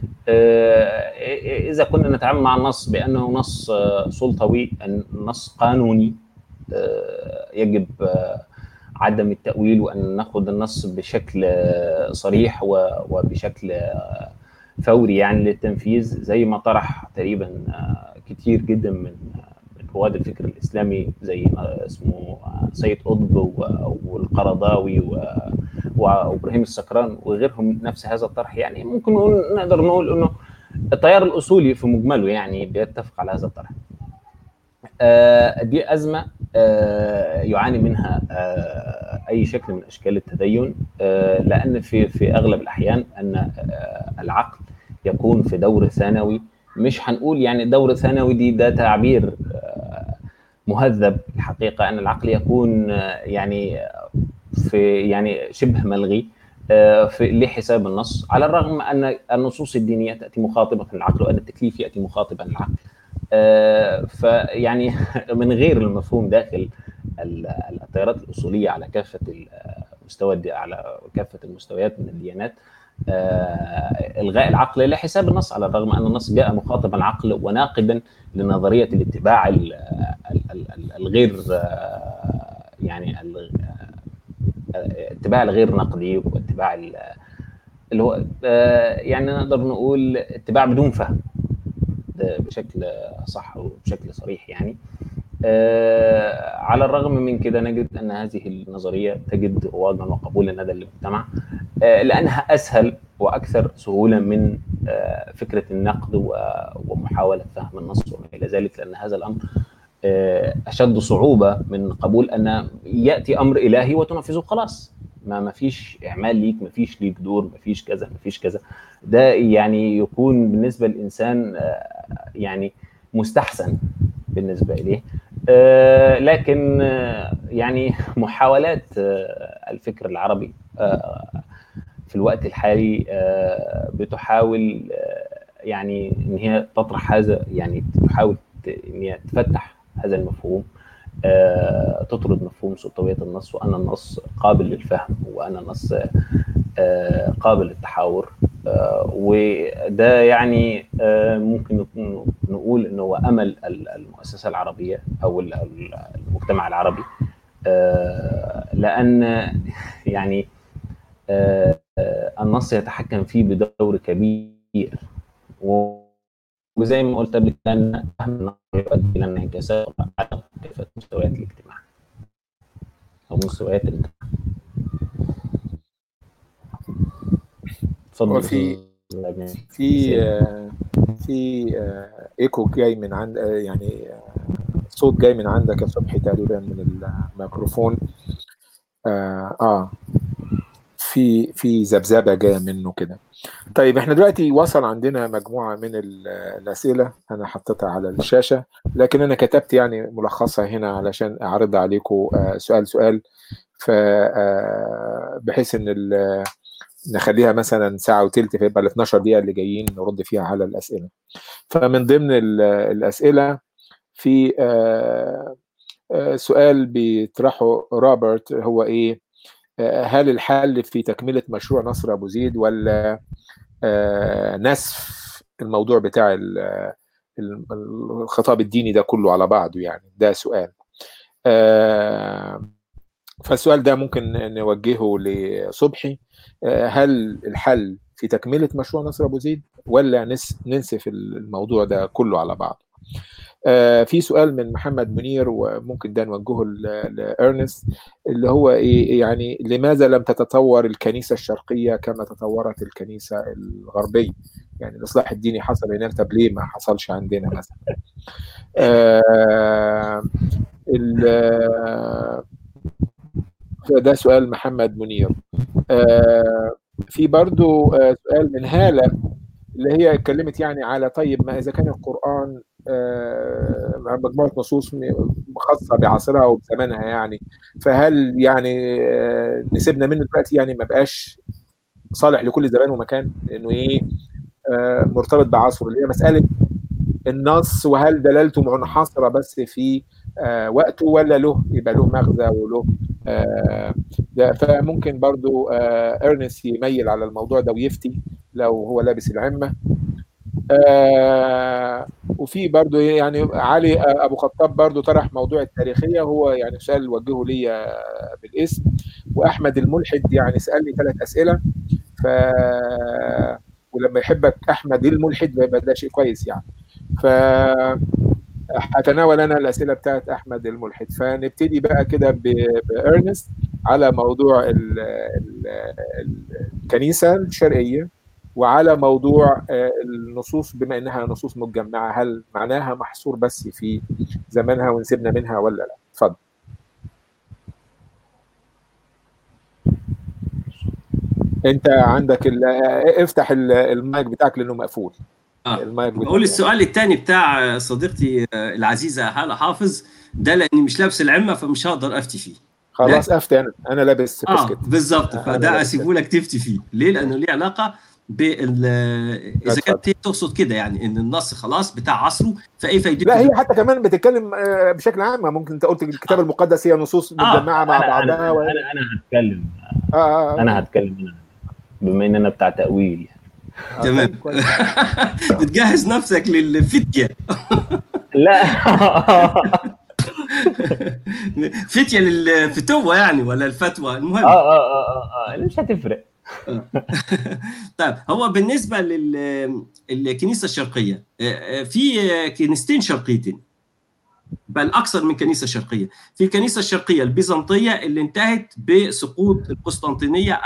اذا كنا نتعامل مع النص بانه نص سلطوي نص قانوني يجب عدم التأويل وأن ناخذ النص بشكل صريح وبشكل فوري يعني للتنفيذ زي ما طرح تقريبا كتير جدا من رواد الفكر الإسلامي زي اسمه سيد قطب والقرضاوي وإبراهيم السكران وغيرهم نفس هذا الطرح يعني ممكن نقول نقدر نقول إنه التيار الأصولي في مجمله يعني بيتفق على هذا الطرح دي أزمة يعاني منها أي شكل من أشكال التدين لأن في في أغلب الأحيان أن العقل يكون في دور ثانوي مش هنقول يعني دور ثانوي دي ده تعبير مهذب الحقيقة أن العقل يكون يعني في يعني شبه ملغي في لحساب النص على الرغم ان النصوص الدينيه تاتي مخاطبه العقل وان التكليف ياتي مخاطبا العقل فيعني من غير المفهوم داخل التيارات الاصوليه على كافه المستوى على كافه المستويات من الديانات الغاء العقل لحساب النص على الرغم ان النص جاء مخاطبا العقل وناقدا لنظريه الاتباع الغير يعني اتباع الغير نقدي واتباع اللي هو يعني نقدر نقول اتباع بدون فهم بشكل صح وبشكل صريح يعني على الرغم من كده نجد ان هذه النظريه تجد رواجا وقبولا لدى المجتمع لانها اسهل واكثر سهوله من فكره النقد ومحاوله فهم النص وما الى ذلك لان هذا الامر اشد صعوبه من قبول ان ياتي امر الهي وتنفذه خلاص ما ما فيش اعمال ليك ما فيش ليك دور ما فيش كذا ما فيش كذا ده يعني يكون بالنسبه للانسان يعني مستحسن بالنسبه اليه لكن يعني محاولات الفكر العربي في الوقت الحالي بتحاول يعني ان هي تطرح هذا يعني تحاول ان هي تفتح هذا المفهوم آه، تطرد مفهوم سلطوية النص وأن النص قابل للفهم وأن النص آه، قابل للتحاور آه، وده يعني ممكن نقول أنه هو أمل المؤسسة العربية أو المجتمع العربي لأن يعني النص يتحكم فيه بدور كبير وزي ما قلت قبل كده ان فهم النظر يؤدي الى انعكاسات على كافه مستويات الاجتماع او مستويات الاجتماع اتفضل في في آه في آه ايكو جاي من عند آه يعني صوت جاي من عندك يا صبحي تقريبا من الميكروفون اه, آه في في ذبذبه جايه منه كده طيب احنا دلوقتي وصل عندنا مجموعه من الاسئله انا حطيتها على الشاشه لكن انا كتبت يعني ملخصها هنا علشان اعرضها عليكم سؤال سؤال ف بحيث ان نخليها مثلا ساعه وثلث فيبقى ال 12 دقيقه اللي جايين نرد فيها على الاسئله فمن ضمن الاسئله في سؤال بيطرحه روبرت هو ايه هل الحل في تكمله مشروع نصر ابو زيد ولا نسف الموضوع بتاع الخطاب الديني ده كله على بعضه يعني ده سؤال فالسؤال ده ممكن نوجهه لصبحي هل الحل في تكمله مشروع نصر ابو زيد ولا ننسف الموضوع ده كله على بعضه آه في سؤال من محمد منير وممكن ده نوجهه لارنست اللي هو ايه يعني لماذا لم تتطور الكنيسه الشرقيه كما تطورت الكنيسه الغربيه؟ يعني الاصلاح الديني حصل هناك طب ليه ما حصلش عندنا مثلا؟ آه ده سؤال محمد منير آه في برضو سؤال من هاله اللي هي اتكلمت يعني على طيب ما اذا كان القران آه مجموعه نصوص خاصه بعصرها وبزمانها يعني فهل يعني آه نسيبنا منه دلوقتي يعني ما بقاش صالح لكل زمان ومكان لانه ايه آه مرتبط بعصره اللي هي مساله النص وهل دلالته منحصره بس في وقته ولا له يبقى له مغزى وله ده فممكن برضو ارنست يميل على الموضوع ده ويفتي لو هو لابس العمه آه وفي برضو يعني علي ابو خطاب برضو طرح موضوع التاريخيه هو يعني سؤال وجهه لي بالاسم واحمد الملحد يعني سالني ثلاث اسئله ف ولما يحبك احمد الملحد يبقى ده شيء كويس يعني ف هتناول انا الاسئله بتاعت احمد الملحد فنبتدي بقى كده بارنست على موضوع ال ال الكنيسه الشرقيه وعلى موضوع النصوص بما انها نصوص متجمعه هل معناها محصور بس في زمانها ونسيبنا منها ولا لا؟ اتفضل. انت عندك افتح المايك بتاعك لانه مقفول. آه. المايك بقول السؤال الثاني بتاع صديقتي العزيزه هاله حافظ ده لاني مش لابس العمه فمش هقدر افتي فيه. خلاص افتي انا انا لابس اه بسكت بالظبط أنا فده لابس اسيبه لك تفتي فيه ليه لانه ليه علاقه بال اذا كانت هي تقصد كده يعني ان النص خلاص بتاع عصره فايه فايدته لا هي حتى كمان بتتكلم آه، بشكل عام ممكن انت قلت الكتاب آه. المقدس هي نصوص متجمعه مع أنا- بعضها انا و... انا انا هتكلم آه آه انا هتكلم انا بما ان انا بتاع تاويل آه، تمام طيب، كويس. بتجهز نفسك للفتيه لا فتيه للفتوه يعني ولا الفتوى المهم اه اه اه اه اه مش هتفرق طيب هو بالنسبه للكنيسه الشرقيه آه، آه، في آه، كنيستين شرقيتين بل اكثر من كنيسه شرقيه في الكنيسه الشرقيه البيزنطيه اللي انتهت بسقوط القسطنطينيه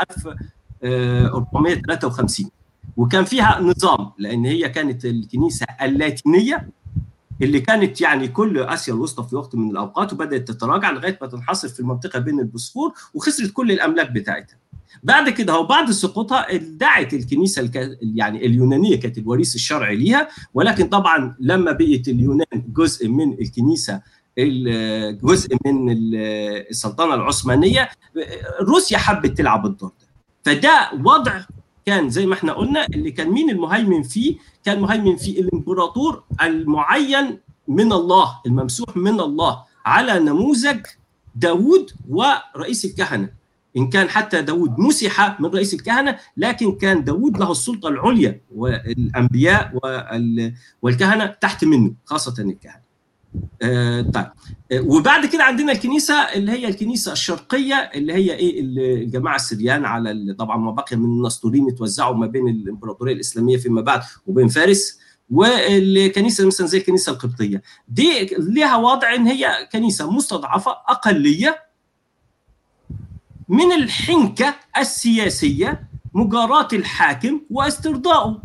1453 وكان فيها نظام لان هي كانت الكنيسه اللاتينيه اللي كانت يعني كل اسيا الوسطى في وقت من الاوقات وبدات تتراجع لغايه ما تنحصر في المنطقه بين البوسفور وخسرت كل الاملاك بتاعتها. بعد كده هو بعد سقوطها ادعت الكنيسه الك... يعني اليونانيه كانت الوريث الشرعي ليها ولكن طبعا لما بقت اليونان جزء من الكنيسه ال- جزء من ال- السلطنه العثمانيه روسيا حبت تلعب الدور ده فده وضع كان زي ما احنا قلنا اللي كان مين المهيمن فيه كان مهيمن فيه الامبراطور المعين من الله الممسوح من الله على نموذج داود ورئيس الكهنه ان كان حتى داود مسح من رئيس الكهنه لكن كان داود له السلطه العليا والانبياء وال- والكهنه تحت منه خاصه الكهنه آه، طيب آه، وبعد كده عندنا الكنيسه اللي هي الكنيسه الشرقيه اللي هي ايه ال- الجماعه السريان على ال- طبعا ما بقي من النسطوريين اتوزعوا ما بين الامبراطوريه الاسلاميه فيما بعد وبين فارس والكنيسه مثلا زي الكنيسه القبطيه دي لها وضع ان هي كنيسه مستضعفه اقليه من الحنكه السياسيه مجاراه الحاكم واسترضائه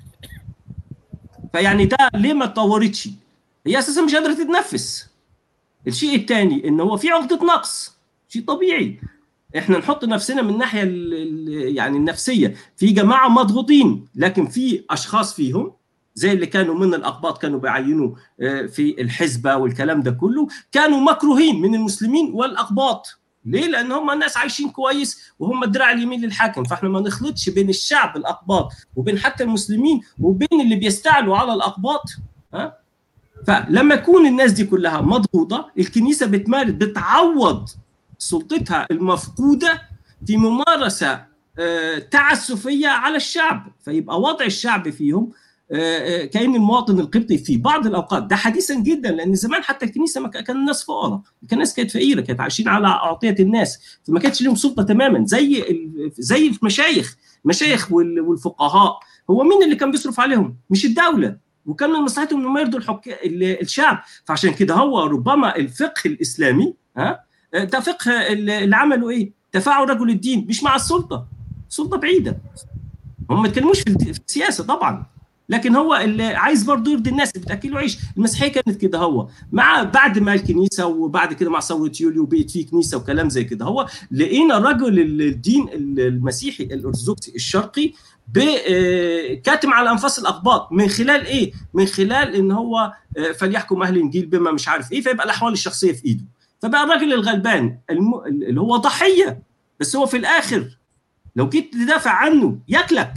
فيعني ده ليه ما اتطورتش هي اساسا مش قادره تتنفس الشيء الثاني ان هو في عقده نقص شيء طبيعي احنا نحط نفسنا من الناحيه ال- ال- يعني النفسيه في جماعه مضغوطين لكن في اشخاص فيهم زي اللي كانوا من الاقباط كانوا بيعينوا آه، في الحزبه والكلام ده كله كانوا مكروهين من المسلمين والاقباط ليه؟ لان هم ناس عايشين كويس وهم الدراع اليمين للحاكم فاحنا ما نخلطش بين الشعب الاقباط وبين حتى المسلمين وبين اللي بيستعلوا على الاقباط ها فلما يكون الناس دي كلها مضغوطه الكنيسه بتمارس بتعوض سلطتها المفقوده في ممارسه آه، تعسفيه على الشعب فيبقى وضع الشعب فيهم آه، آه، كان المواطن القبطي في بعض الاوقات ده حديثا جدا لان زمان حتى الكنيسه ما ك- كان الناس فقراء كان الناس كانت فقيره كانت عايشين على اعطيه الناس فما كانش لهم سلطه تماما زي ال- زي المشايخ المشايخ وال- والفقهاء هو مين اللي كان بيصرف عليهم مش الدوله وكان من مصلحتهم انهم يرضوا الحك... ال- الشعب فعشان كده هو ربما الفقه الاسلامي ها ده فقه اللي عملوا ايه؟ تفاعل رجل الدين مش مع السلطه السلطه بعيده هم ما يتكلموش في الد- في السياسه طبعا لكن هو اللي عايز برضه يرضي الناس اللي بتاكله عيش المسيحيه كانت كده هو مع بعد ما الكنيسه وبعد كده مع ثوره يوليو بقت في كنيسه وكلام زي كده هو لقينا رجل الدين المسيحي الارثوذكسي الشرقي ب- آه، كاتم على انفاس الاقباط من خلال ايه؟ من خلال ان هو آه، فليحكم اهل الانجيل بما مش عارف ايه فيبقى الاحوال الشخصيه في ايده فبقى الراجل الغلبان الم... اللي هو ضحيه بس هو في الاخر لو جيت تدافع عنه ياكلك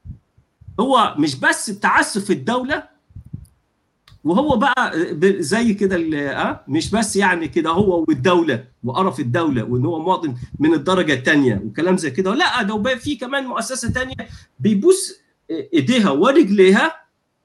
هو مش بس التعسف في الدوله وهو بقى ب- زي كده ال- اه مش بس يعني كده هو والدوله وقرف الدوله وان هو مواطن من الدرجه الثانيه وكلام زي كده لا ده بقى في كمان مؤسسه ثانيه بيبوس ايديها ورجليها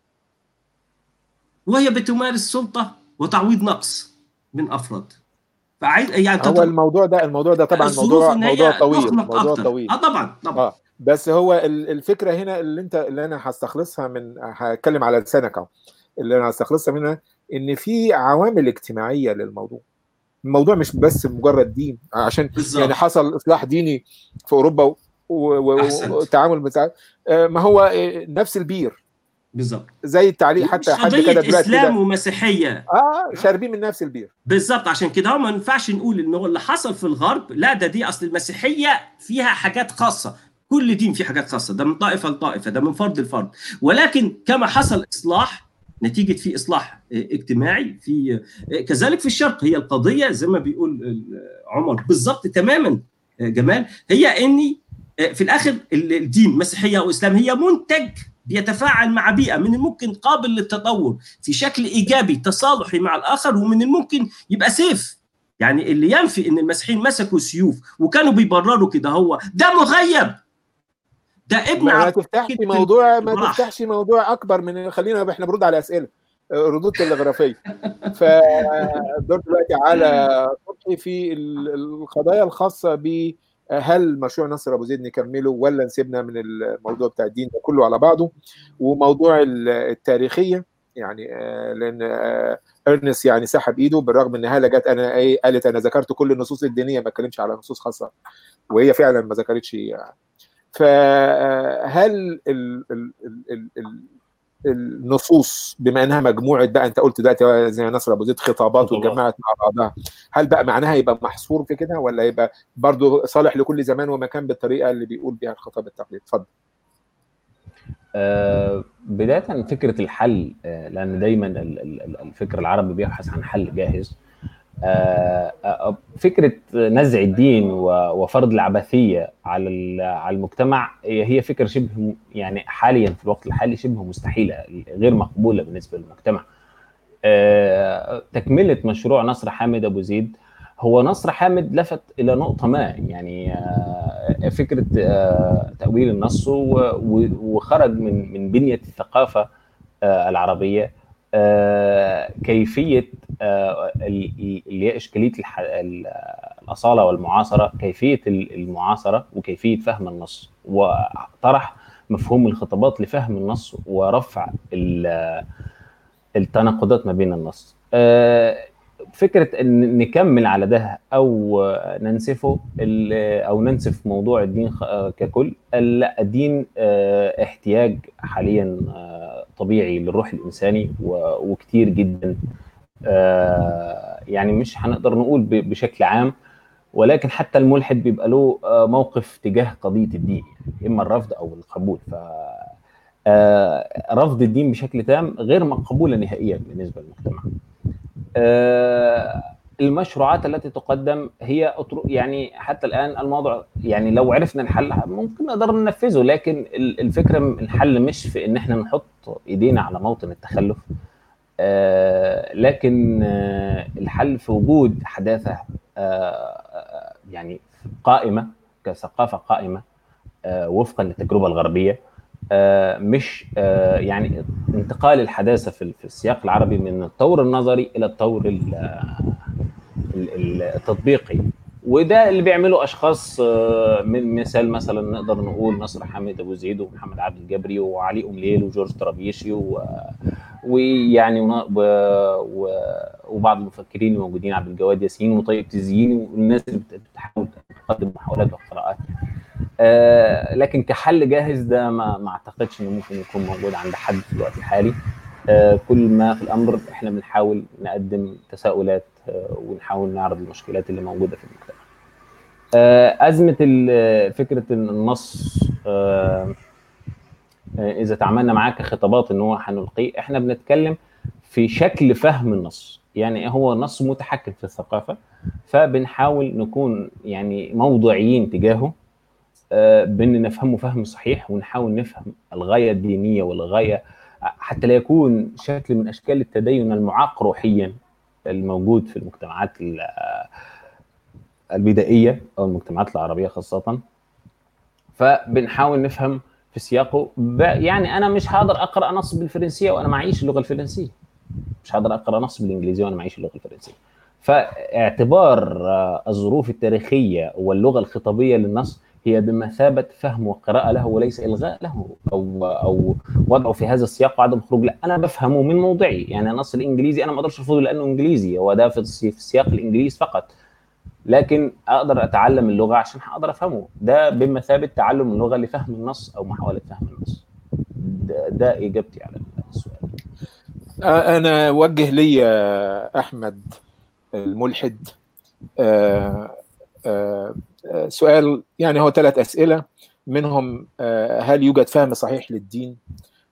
وهي بتمارس سلطه وتعويض نقص من افراد فعايز يعني هو الموضوع ده الموضوع ده طبعا الظروف موضوع إن هي موضوع طويل تخنق موضوع أكتر. طويل اه طبعا طبعا اه بس هو ال- الفكره هنا اللي انت اللي انا هستخلصها من هتكلم على لسانك اهو اللي انا هستخلصها منها ان في عوامل اجتماعيه للموضوع الموضوع مش بس مجرد دين عشان بالظبط يعني حصل اصلاح ديني في اوروبا و- و- أحسنت. والتعامل بتاع آه، ما هو آه، نفس البير بالظبط زي التعليق مش حتى حد قضيه كده دلوقتي اسلام كده ومسيحيه اه شاربين من نفس البير بالظبط عشان كده هو ما ينفعش نقول ان هو اللي حصل في الغرب لا ده دي اصل المسيحيه فيها حاجات خاصه كل دين فيه حاجات خاصه ده من طائفه لطائفه ده من فرد لفرد ولكن كما حصل اصلاح نتيجه في اصلاح اجتماعي في كذلك في الشرق هي القضيه زي ما بيقول عمر بالظبط تماما جمال هي اني في الاخر الدين مسيحيه او اسلام هي منتج بيتفاعل مع بيئه من الممكن قابل للتطور في شكل ايجابي تصالحي مع الاخر ومن الممكن يبقى سيف يعني اللي ينفي ان المسيحيين مسكوا سيوف وكانوا بيبرروا كده هو ده مغيب ده ابن ما تفتحش موضوع ما تفتحش موضوع اكبر من خلينا احنا بنرد على اسئله ردود تلغرافيه فدور دلوقتي على صبحي في القضايا الخاصه ب هل مشروع نصر ابو زيد نكمله ولا نسيبنا من الموضوع بتاع الدين ده كله على بعضه وموضوع التاريخيه يعني لان ارنس يعني سحب ايده بالرغم ان هاله جت انا ايه قالت انا ذكرت كل النصوص الدينيه ما اتكلمش على نصوص خاصه وهي فعلا ما ذكرتش يعني فهل ال ال ال ال النصوص بما انها مجموعه بقى انت قلت دلوقتي زي نصر ابو زيد خطابات واتجمعت مع بعضها هل بقى معناها يبقى محصور في كده ولا يبقى برضه صالح لكل زمان ومكان بالطريقه اللي بيقول بيها الخطاب التقليدي اتفضل آه بدايه فكره الحل آه لان دايما الفكر العربي بيبحث عن حل جاهز آه فكره نزع الدين وفرض العبثيه على على المجتمع هي فكره شبه يعني حاليا في الوقت الحالي شبه مستحيله غير مقبوله بالنسبه للمجتمع. تكمله مشروع نصر حامد ابو زيد هو نصر حامد لفت الى نقطه ما يعني فكره تاويل النص وخرج من من بنيه الثقافه العربيه كيفيه اللي هي اشكاليه الاصاله والمعاصره كيفيه المعاصره وكيفيه فهم النص وطرح مفهوم الخطابات لفهم النص ورفع التناقضات ما بين النص فكره ان نكمل على ده او ننسفه او ننسف موضوع الدين ككل لا الدين احتياج حاليا طبيعي للروح الانساني وكتير جدا يعني مش هنقدر نقول بشكل عام ولكن حتى الملحد بيبقى له موقف تجاه قضيه الدين يعني اما الرفض او القبول ف رفض الدين بشكل تام غير مقبوله نهائيا بالنسبه للمجتمع المشروعات التي تقدم هي يعني حتى الان الموضوع يعني لو عرفنا الحل ممكن نقدر ننفذه لكن الفكره الحل مش في ان احنا نحط ايدينا على موطن التخلف لكن الحل في وجود حداثه يعني قائمه كثقافه قائمه وفقا للتجربه الغربيه مش يعني انتقال الحداثه في السياق العربي من الطور النظري الى الطور التطبيقي وده اللي بيعمله اشخاص من مثال مثلا نقدر نقول نصر حامد ابو زيد ومحمد عبد الجبري وعلي امليل وجورج طرابيشي و... ويعني و... و... وبعض المفكرين الموجودين عبد الجواد ياسين وطيب تزييني والناس اللي بتحاول تقدم محاولات وقراءات آه لكن كحل جاهز ده ما, ما اعتقدش انه ممكن يكون موجود عند حد في الوقت الحالي آه كل ما في الامر احنا بنحاول نقدم تساؤلات آه ونحاول نعرض المشكلات اللي موجوده في المجتمع. ازمه فكره النص اذا تعاملنا معاه كخطابات ان هو هنلقيه احنا بنتكلم في شكل فهم النص يعني هو نص متحكم في الثقافه فبنحاول نكون يعني موضوعيين تجاهه بان نفهمه فهم صحيح ونحاول نفهم الغايه الدينيه والغايه حتى لا يكون شكل من اشكال التدين المعاق روحيا الموجود في المجتمعات البدائيه او المجتمعات العربيه خاصه فبنحاول نفهم في سياقه يعني انا مش هقدر اقرا نص بالفرنسيه وانا معيش اللغه الفرنسيه مش هقدر اقرا نص بالانجليزيه وانا معيش اللغه الفرنسيه فاعتبار الظروف التاريخيه واللغه الخطابيه للنص هي بمثابه فهم وقراءه له وليس الغاء له او او وضعه في هذا السياق وعدم خروج لا انا بفهمه من موضعي يعني النص الانجليزي انا ما اقدرش ارفضه لانه انجليزي هو ده في سياق الانجليز فقط لكن اقدر اتعلم اللغه عشان اقدر افهمه ده بمثابه تعلم اللغه لفهم النص او محاوله فهم النص ده, ده اجابتي على السؤال انا اوجه لي احمد الملحد آآ آآ سؤال يعني هو ثلاث اسئله منهم هل يوجد فهم صحيح للدين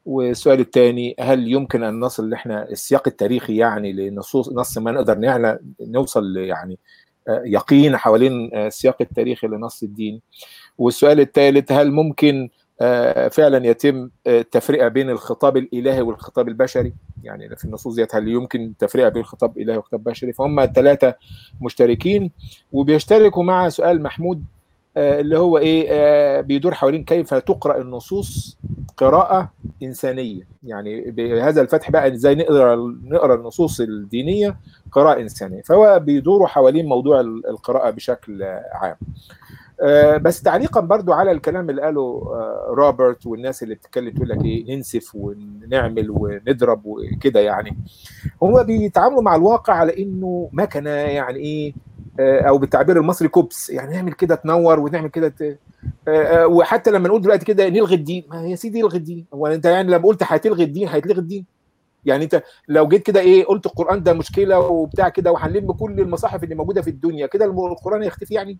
والسؤال الثاني هل يمكن ان نصل احنا السياق التاريخي يعني لنصوص نص ما نقدر نعلى نوصل يعني يقين حوالين السياق التاريخي لنص الدين والسؤال الثالث هل ممكن فعلا يتم التفرقه بين الخطاب الالهي والخطاب البشري يعني في النصوص ديت هل يمكن التفرقه بين الخطاب الالهي والخطاب البشري فهم الثلاثه مشتركين وبيشتركوا مع سؤال محمود اللي هو ايه بيدور حوالين كيف تقرا النصوص قراءه انسانيه يعني بهذا الفتح بقى ازاي نقرا نقرا النصوص الدينيه قراءه انسانيه فهو بيدوروا حوالين موضوع القراءه بشكل عام بس تعليقا برضو على الكلام اللي قاله روبرت والناس اللي بتتكلم تقول لك ايه ننسف ونعمل ونضرب وكده يعني هو بيتعاملوا مع الواقع على انه مكنه يعني ايه او بالتعبير المصري كوبس يعني نعمل كده تنور ونعمل كده ت... وحتى لما نقول دلوقتي كده نلغي الدين ما يا سيدي الغي الدين هو انت يعني لما قلت هتلغي الدين هيتلغي الدين يعني انت لو جيت كده ايه قلت القران ده مشكله وبتاع كده وهنلم كل المصاحف اللي موجوده في الدنيا كده القران يختفي يعني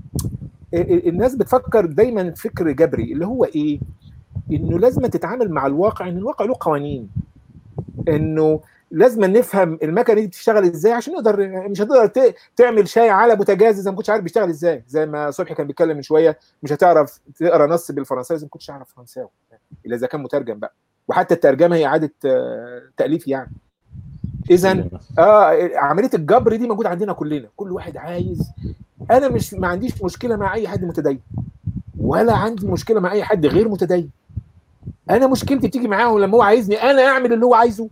الناس بتفكر دايما فكر جبري اللي هو ايه انه لازم تتعامل مع الواقع ان الواقع له قوانين انه لازم نفهم المكنه دي بتشتغل ازاي عشان نقدر مش هتقدر تعمل شاي على بوتاجاز اذا ما كنتش عارف بيشتغل ازاي زي ما صبحي كان بيتكلم من شويه مش هتعرف تقرا نص بالفرنساوي اذا ما كنتش تعرف فرنساوي الا اذا كان مترجم بقى وحتى الترجمه هي اعاده تاليف يعني اذا اه عمليه الجبر دي موجوده عندنا كلنا كل واحد عايز انا مش ما عنديش مشكله مع اي حد متدين ولا عندي مشكله مع اي حد غير متدين انا مشكلتي بتيجي معاه لما هو عايزني انا اعمل اللي هو عايزه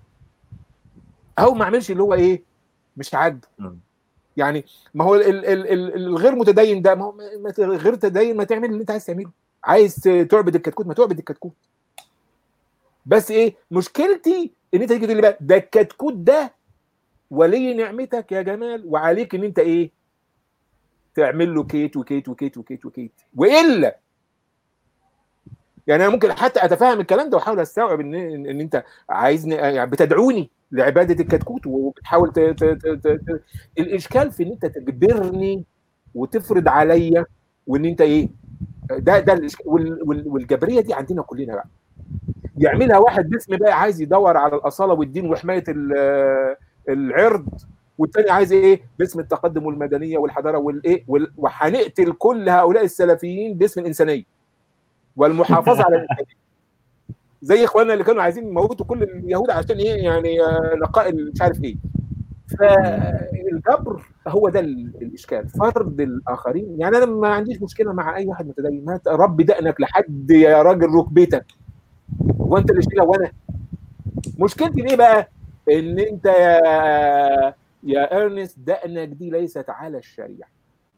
او ما اعملش اللي هو ايه مش عاجبه يعني ما هو ال ال ال الغير متدين ده ما هو غير متدين ما تعمل اللي انت عايز تعمله عايز تعبد الكتكوت ما تعبد الكتكوت بس ايه مشكلتي ان انت تيجي تقول لي بقى ده الكتكوت ده ولي نعمتك يا جمال وعليك ان انت ايه تعمل له كيت وكيت وكيت وكيت وكيت والا يعني انا ممكن حتى اتفهم الكلام ده واحاول استوعب ان ان انت عايزني يعني بتدعوني لعباده الكتكوت وبتحاول ت... ت... ت... ت... الاشكال في ان انت تجبرني وتفرض عليا وان انت ايه ده ده الاشكال وال... وال... والجبريه دي عندنا كلنا بقى يعملها واحد باسم بقى عايز يدور على الاصاله والدين وحمايه العرض والتاني عايز ايه باسم التقدم والمدنيه والحضاره والايه وهنقتل كل هؤلاء السلفيين باسم الانسانيه والمحافظه على الانسانيه زي اخواننا اللي كانوا عايزين يموتوا كل اليهود عشان ايه يعني نقاء مش عارف ايه فالجبر هو ده الاشكال فرض الاخرين يعني انا ما عنديش مشكله مع اي واحد متدين ما ربي دقنك لحد يا راجل ركبتك هو انت اللي شيلها وانا مشكلتي ليه بقى ان انت يا يا ارنست دقنك دي ليست على الشريعه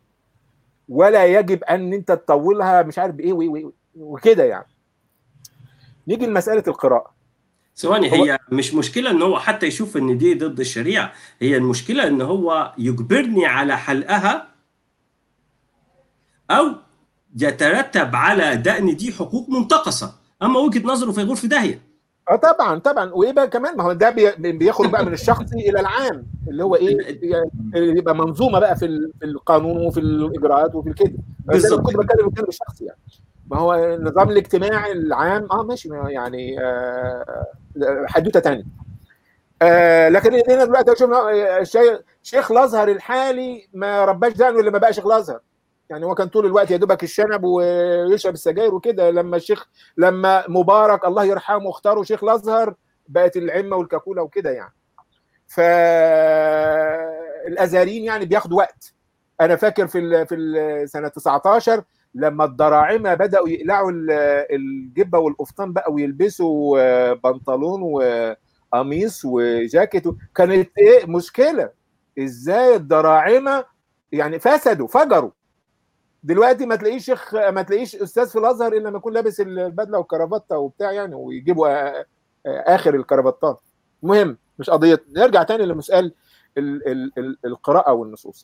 ولا يجب ان انت تطولها مش عارف بايه وكده يعني نيجي لمساله القراءه ثواني هي مش مشكله ان هو حتى يشوف ان دي ضد الشريعه هي المشكله ان هو يجبرني على حلقها او يترتب على دقن دي حقوق منتقصه اما وجهه نظره فيغور في داهيه اه طبعا طبعا وايه بقى كمان ما هو ده بيخرج بقى من الشخصي الى العام اللي هو ايه يبقى منظومه بقى في القانون وفي الاجراءات وفي الكده بالظبط كنت بتكلم الكلام الشخصي يعني ما هو النظام الاجتماعي العام اه ماشي يعني آه حدوته ثانيه آه لكن هنا دلوقتي شفنا شيخ الازهر الحالي ما رباش دقنه اللي ما بقى شيخ الازهر يعني هو كان طول الوقت يا دوبك الشنب ويشرب السجاير وكده لما الشيخ لما مبارك الله يرحمه اختاروا شيخ الازهر بقت العمه والكاكوله وكده يعني فالازهريين يعني بياخدوا وقت انا فاكر في ال في ال سنه 19 لما الدراعمه بداوا يقلعوا الجبه والقفطان بقى ويلبسوا بنطلون وقميص وجاكيت كانت ايه مشكله ازاي الدراعمه يعني فسدوا فجروا دلوقتي ما تلاقيش شيخ ما تلاقيش استاذ في الازهر الا لما يكون لابس البدله والكرافته وبتاع يعني ويجيبوا اخر الكرافتات المهم مش قضيه نرجع تاني لمسألة القراءه والنصوص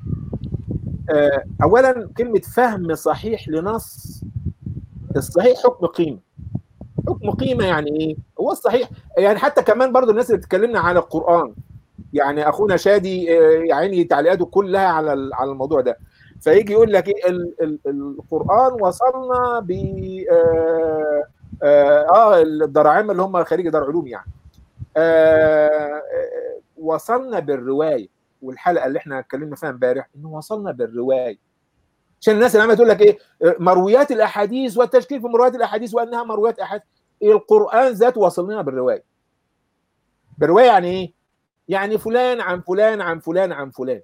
اولا كلمه فهم صحيح لنص الصحيح حكم قيمه حكم قيمه يعني ايه هو الصحيح يعني حتى كمان برضو الناس اللي بتكلمنا على القران يعني اخونا شادي يا عيني تعليقاته كلها على على الموضوع ده فيجي يقول لك ايه ال ال القران وصلنا ب اه, آه الدراعمه اللي هم خريج دار علوم يعني آه وصلنا بالروايه والحلقه اللي احنا اتكلمنا فيها امبارح انه وصلنا بالروايه عشان الناس اللي عماله تقول لك ايه مرويات الاحاديث والتشكيل في مرويات الاحاديث وانها مرويات احاديث القران ذاته وصل لنا بالروايه بالروايه يعني ايه؟ يعني فلان عن فلان عن فلان عن فلان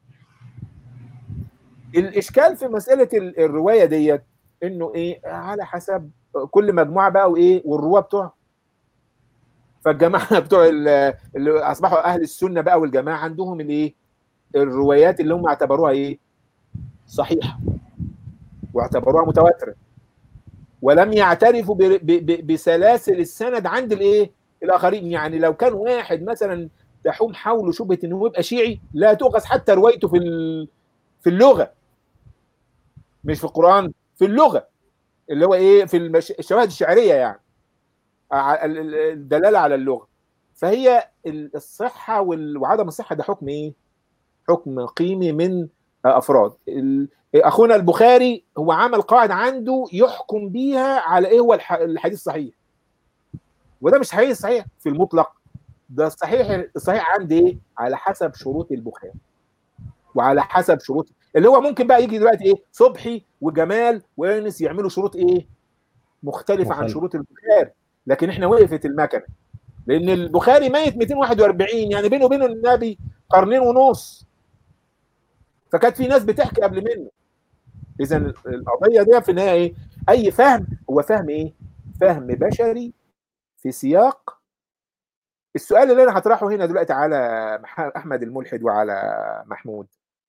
الاشكال في مساله الروايه ديت انه ايه على حسب كل مجموعه بقى وايه والرواه بتوعها فالجماعه بتوع اللي اصبحوا اهل السنه بقى والجماعه عندهم الايه الروايات اللي هم اعتبروها ايه صحيحه واعتبروها متواتره ولم يعترفوا بسلاسل السند عند الايه الاخرين يعني لو كان واحد مثلا تحوم حوله شبهه انه يبقى شيعي لا تؤخذ حتى روايته في في اللغه مش في القران في اللغه اللي هو ايه في المش... الشواهد الشعريه يعني الدلاله على اللغه فهي الصحه وعدم الصحه ده حكم ايه؟ حكم قيمي من افراد اخونا البخاري هو عمل قاعده عنده يحكم بيها على ايه هو الحديث الصحيح وده مش صحيح صحيح في المطلق ده الصحيح الصحيح عندي ايه؟ على حسب شروط البخاري وعلى حسب شروط اللي هو ممكن بقى يجي دلوقتي ايه صبحي وجمال وانس يعملوا شروط ايه مختلفه مخلف. عن شروط البخاري لكن احنا وقفت المكنه لان البخاري ميت 241 يعني بينه وبين النبي قرنين ونص فكانت في ناس بتحكي قبل منه اذا القضيه دي في النهايه ايه اي فهم هو فهم ايه فهم بشري في سياق السؤال اللي انا هطرحه هنا دلوقتي على احمد الملحد وعلى محمود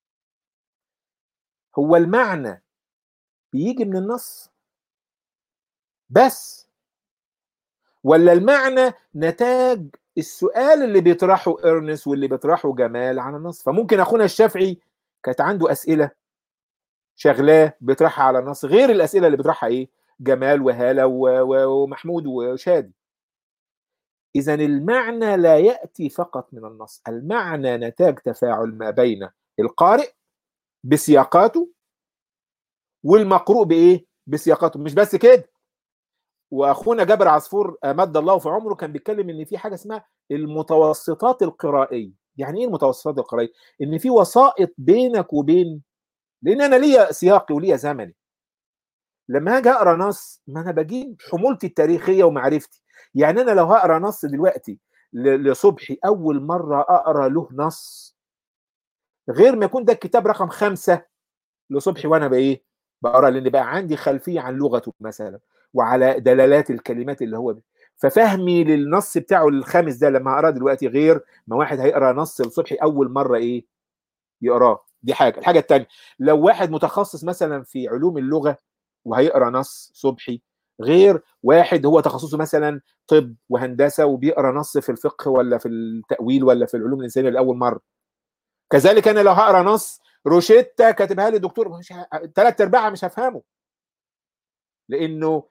هو المعنى بيجي من النص بس ولا المعنى نتاج السؤال اللي بيطرحه ارنس واللي بيطرحه جمال عن النص فممكن اخونا الشافعي كانت عنده اسئله شغلاه بيطرحها على النص غير الاسئله اللي بيطرحها ايه جمال وهاله ومحمود وشادي اذا المعنى لا ياتي فقط من النص المعنى نتاج تفاعل ما بين القارئ بسياقاته والمقروء بايه بسياقاته مش بس كده واخونا جابر عصفور مد الله في عمره كان بيتكلم ان في حاجه اسمها المتوسطات القرائيه يعني ايه المتوسطات القرائيه ان في وسائط بينك وبين لان انا ليا سياقي وليا زمني لما هاجي اقرا نص ما انا بجيب حمولتي التاريخيه ومعرفتي يعني انا لو هقرا نص دلوقتي لصبحي اول مره اقرا له نص غير ما يكون ده الكتاب رقم خمسة لصبحي وانا بايه بقرا لان بقى عندي خلفيه عن لغته مثلا وعلى دلالات الكلمات اللي هو بي. ففهمي للنص بتاعه الخامس ده لما اقراه دلوقتي غير ما واحد هيقرا نص لصبحي اول مره ايه يقراه دي حاجه الحاجه الثانيه لو واحد متخصص مثلا في علوم اللغه وهيقرا نص صبحي غير واحد هو تخصصه مثلا طب وهندسه وبيقرا نص في الفقه ولا في التاويل ولا في العلوم الانسانيه لاول مره كذلك انا لو هقرا نص روشيتا كاتبها لي دكتور مش ثلاث ارباعها مش هفهمه لانه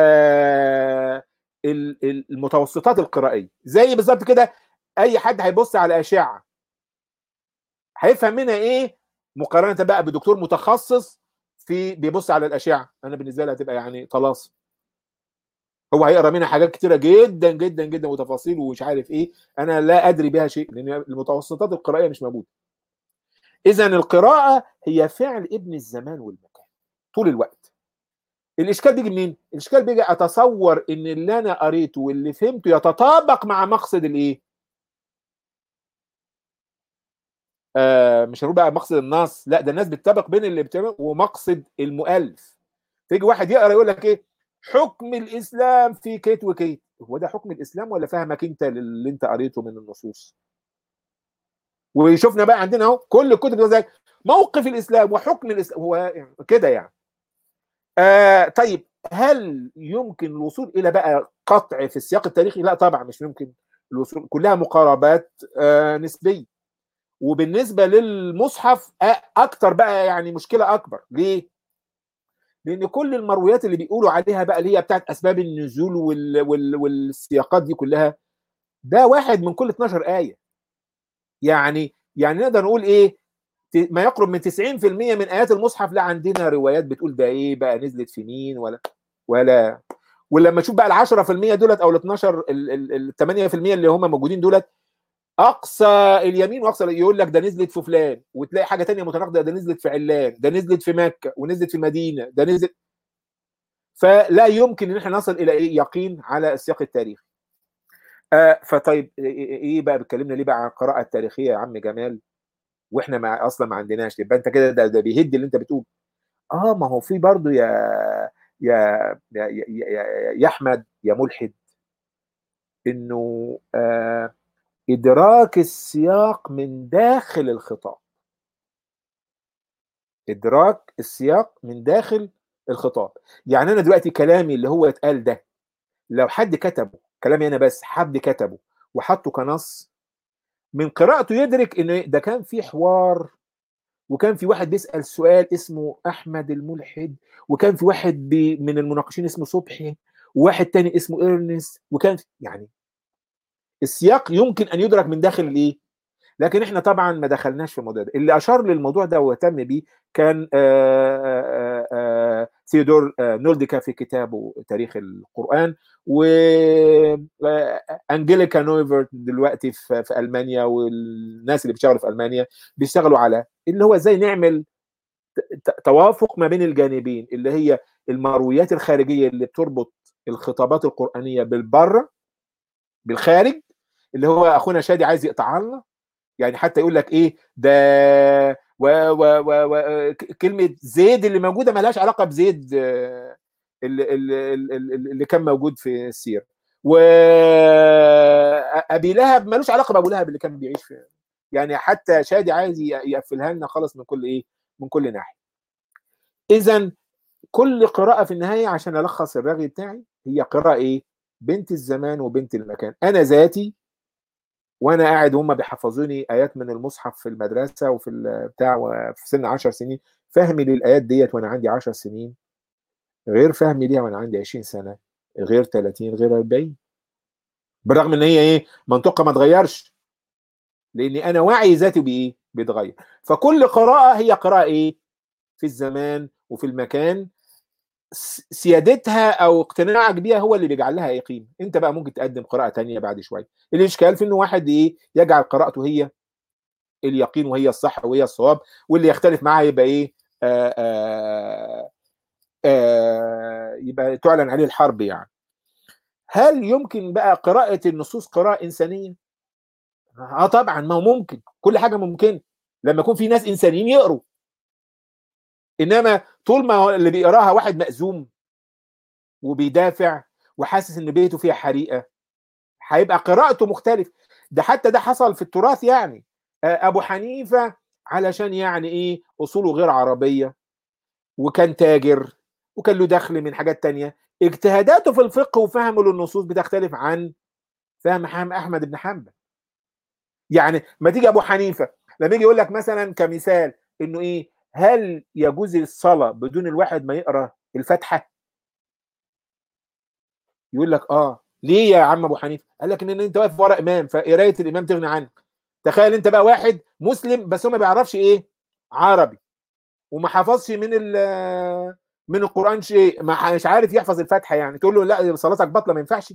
آه المتوسطات القرائيه زي بالظبط كده اي حد هيبص على اشعه هيفهم منها ايه مقارنه بقى بدكتور متخصص في بيبص على الاشعه انا بالنسبه لي هتبقى يعني طلاس هو هيقرا منها حاجات كتيره جدا جدا جدا وتفاصيل ومش عارف ايه انا لا ادري بها شيء لان المتوسطات القرائيه مش موجوده اذا القراءه هي فعل ابن الزمان والمكان طول الوقت الاشكال بيجي منين الاشكال بيجي اتصور ان اللي انا قريته واللي فهمته يتطابق مع مقصد الايه آه مش هنقول بقى مقصد النص لا ده الناس بتتابق بين اللي بتعمل ومقصد المؤلف تيجي واحد يقرا يقول لك ايه حكم الاسلام في كيت وكيت هو ده حكم الاسلام ولا فهمك انت اللي انت قريته من النصوص وشفنا بقى عندنا اهو كل الكتب زي موقف الاسلام وحكم الاسلام هو كده يعني آه طيب هل يمكن الوصول الى بقى قطع في السياق التاريخي لا طبعا مش ممكن الوصول كلها مقاربات آه نسبيه وبالنسبه للمصحف اكتر بقى يعني مشكله اكبر ليه لان كل المرويات اللي بيقولوا عليها بقى اللي هي بتاعت اسباب النزول وال وال والسياقات دي كلها ده واحد من كل 12 ايه يعني يعني نقدر نقول ايه ما يقرب من 90% من ايات المصحف لا عندنا روايات بتقول ده ايه بقى نزلت في مين ولا ولا ولما تشوف بقى ال 10% دولت او ال 12 ال 8% اللي هم موجودين دولت اقصى اليمين واقصى يقول لك ده نزلت في فلان وتلاقي حاجه تانية متناقضه ده نزلت في علان ده نزلت في مكه ونزلت في مدينه ده نزلت فلا يمكن ان احنا نصل الى ايه يقين على السياق التاريخي آه فطيب ايه بقى بتكلمنا ليه بقى عن القراءه التاريخيه يا عم جمال واحنا مع اصلا ما عندناش يبقى انت كده ده, ده بيهد اللي انت بتقول اه ما هو في برضه يا يا يا يا, يا, يا احمد يا ملحد انه آه ادراك السياق من داخل الخطاب ادراك السياق من داخل الخطاب يعني انا دلوقتي كلامي اللي هو اتقال ده لو حد كتبه كلامي انا بس حد كتبه وحطه كنص من قراءته يدرك ان ده كان في حوار وكان في واحد بيسال سؤال اسمه احمد الملحد وكان في واحد بي من المناقشين اسمه صبحي وواحد تاني اسمه ايرنست وكان يعني السياق يمكن ان يدرك من داخل الايه لكن احنا طبعا ما دخلناش في الموضوع ده اللي اشار للموضوع ده واهتم بيه كان آآ آآ ثيودور نولديكا في كتابه تاريخ القران وانجيليكا نويفرت دلوقتي في, في المانيا والناس اللي بيشتغلوا في المانيا بيشتغلوا على اللي هو ازاي نعمل توافق ما بين الجانبين اللي هي المرويات الخارجيه اللي بتربط الخطابات القرانيه بالبره بالخارج اللي هو اخونا شادي عايز يقطع لنا يعني حتى يقول لك ايه ده و و و و كلمه زيد اللي موجوده ملهاش علاقه بزيد اللي, اللي, اللي كان موجود في السيره وابي لهب ملوش علاقه بابو لهب اللي كان بيعيش في يعني حتى شادي عايز يقفلها لنا خالص من كل ايه من كل ناحيه اذا كل قراءه في النهايه عشان الخص الرغي بتاعي هي قراءه ايه بنت الزمان وبنت المكان انا ذاتي وانا قاعد وهم بيحفظوني ايات من المصحف في المدرسه وفي بتاع في سن 10 سنين فهمي للايات ديت وانا عندي 10 سنين غير فهمي ليها وانا عندي 20 سنه غير 30 غير 40 بالرغم ان هي ايه منطقه ما تغيرش لاني انا وعي ذاتي بايه بيتغير فكل قراءه هي قراءه ايه في الزمان وفي المكان سيادتها او اقتناعك بيها هو اللي بيجعل لها اي قيمه انت بقى ممكن تقدم قراءه تانية بعد شويه الاشكال في انه واحد ايه يجعل قراءته هي اليقين وهي الصح وهي الصواب واللي يختلف معاها يبقى ايه آآ آآ آآ يبقى تعلن عليه الحرب يعني هل يمكن بقى قراءه النصوص قراءه انسانيه اه طبعا ما هو ممكن كل حاجه ممكن لما يكون في ناس انسانيين يقروا انما طول ما اللي بيقراها واحد مأزوم وبيدافع وحاسس ان بيته فيها حريقه هيبقى قراءته مختلف ده حتى ده حصل في التراث يعني ابو حنيفه علشان يعني ايه اصوله غير عربيه وكان تاجر وكان له دخل من حاجات تانية اجتهاداته في الفقه وفهمه للنصوص بتختلف عن فهم احمد بن حنبل يعني ما تيجي ابو حنيفه لما يجي يقول لك مثلا كمثال انه ايه هل يجوز الصلاه بدون الواحد ما يقرا الفاتحه يقول لك اه ليه يا عم ابو حنيفه قال لك ان انت واقف ورا امام فقرايه الامام تغني عنك تخيل انت بقى واحد مسلم بس هو ما بيعرفش ايه عربي وما حفظش من من القران شيء مش عارف يحفظ الفاتحه يعني تقول له لا صلاتك باطله ما ينفعش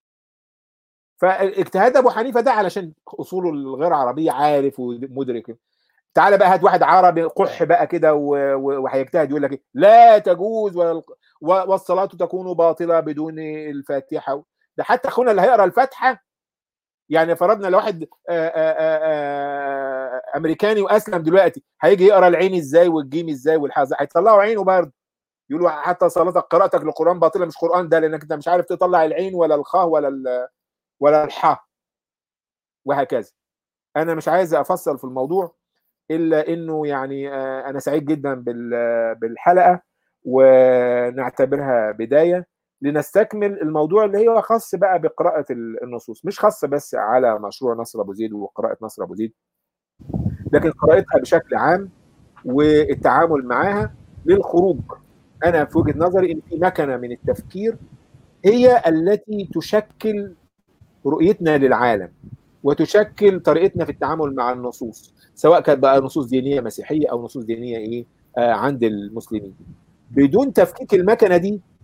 فاجتهاد ابو حنيفه ده علشان اصوله الغير عربيه عارف ومدرك تعالى بقى هات واحد عربي قح بقى كده وهيجتهد يقول لك لا تجوز والصلاه تكون باطله بدون الفاتحه ده حتى اخونا اللي هيقرا الفاتحه يعني فرضنا لو واحد آآ آآ امريكاني واسلم دلوقتي هيجي يقرا العين ازاي والجيم ازاي والحاء هيطلعوا عينه برضه يقولوا حتى صلاتك قراءتك للقران باطله مش قران ده لانك انت مش عارف تطلع العين ولا الخاء ولا ولا الحاء وهكذا انا مش عايز افصل في الموضوع الا انه يعني انا سعيد جدا بالحلقه ونعتبرها بدايه لنستكمل الموضوع اللي هو خاص بقى بقراءه النصوص مش خاص بس على مشروع نصر ابو زيد وقراءه نصر ابو زيد لكن قراءتها بشكل عام والتعامل معاها للخروج انا في وجهه نظري ان في مكنه من التفكير هي التي تشكل رؤيتنا للعالم وتشكل طريقتنا في التعامل مع النصوص سواء كانت بقى نصوص دينيه مسيحيه او نصوص دينيه ايه آه عند المسلمين بدون تفكيك المكنه دي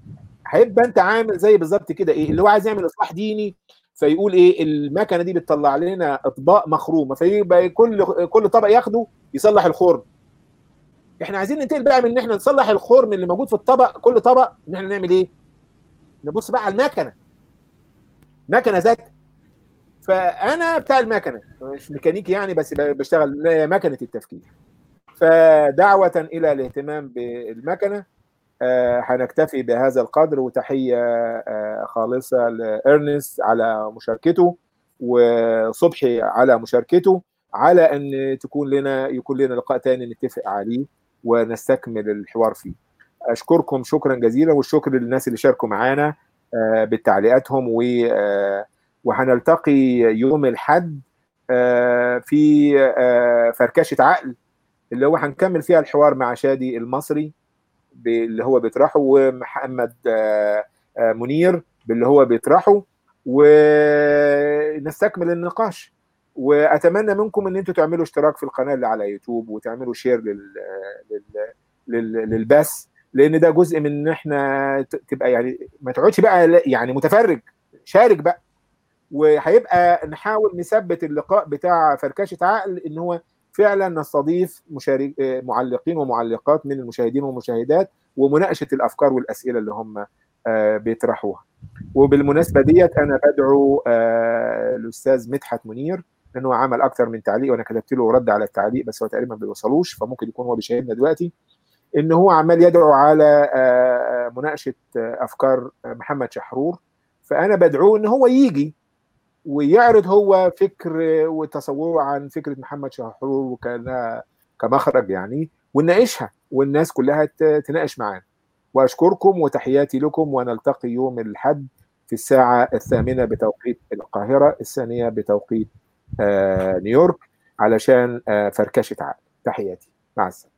هيبقى انت عامل زي بالظبط كده ايه اللي هو عايز يعمل اصلاح ديني فيقول ايه المكنه دي بتطلع لنا اطباق مخرومه فيبقى كل كل طبق ياخده يصلح الخرم احنا عايزين ننتقل بقى من ان احنا نصلح الخرم اللي موجود في الطبق كل طبق ان احنا نعمل ايه نبص بقى على المكنه مكنه ذات فانا بتاع المكنه مش ميكانيكي يعني بس بشتغل مكنه التفكير فدعوه الى الاهتمام بالمكنه آه هنكتفي بهذا القدر وتحيه آه خالصه لارنست على مشاركته وصبحي على مشاركته على ان تكون لنا يكون لنا لقاء تاني نتفق عليه ونستكمل الحوار فيه اشكركم شكرا جزيلا والشكر للناس اللي شاركوا معانا آه بتعليقاتهم و وهنلتقي يوم الحد في فركشه عقل اللي هو هنكمل فيها الحوار مع شادي المصري اللي هو بيطرحه ومحمد منير باللي هو بيطرحه ونستكمل النقاش واتمنى منكم ان انتم تعملوا اشتراك في القناه اللي على يوتيوب وتعملوا شير لل... لل... لل... للبث لان ده جزء من ان احنا تبقى يعني ما تقعدش بقى يعني متفرج شارك بقى وهيبقى نحاول نثبت اللقاء بتاع فركشه عقل ان هو فعلا نستضيف مشارك معلقين ومعلقات من المشاهدين والمشاهدات ومناقشه الافكار والاسئله اللي هم بيطرحوها وبالمناسبه ديت انا بدعو الاستاذ مدحت منير لانه عمل اكتر من تعليق وانا كتبت له رد على التعليق بس هو تقريبا ما بيوصلوش فممكن يكون هو بيشاهدنا دلوقتي ان هو عمال يدعو على مناقشه افكار محمد شحرور فانا بدعوه ان هو يجي ويعرض هو فكر وتصوره عن فكره محمد شحرور وكانها كمخرج يعني ونناقشها والناس كلها تناقش معانا واشكركم وتحياتي لكم ونلتقي يوم الاحد في الساعه الثامنه بتوقيت القاهره الثانيه بتوقيت نيويورك علشان فركشه عقل تحياتي مع السلامه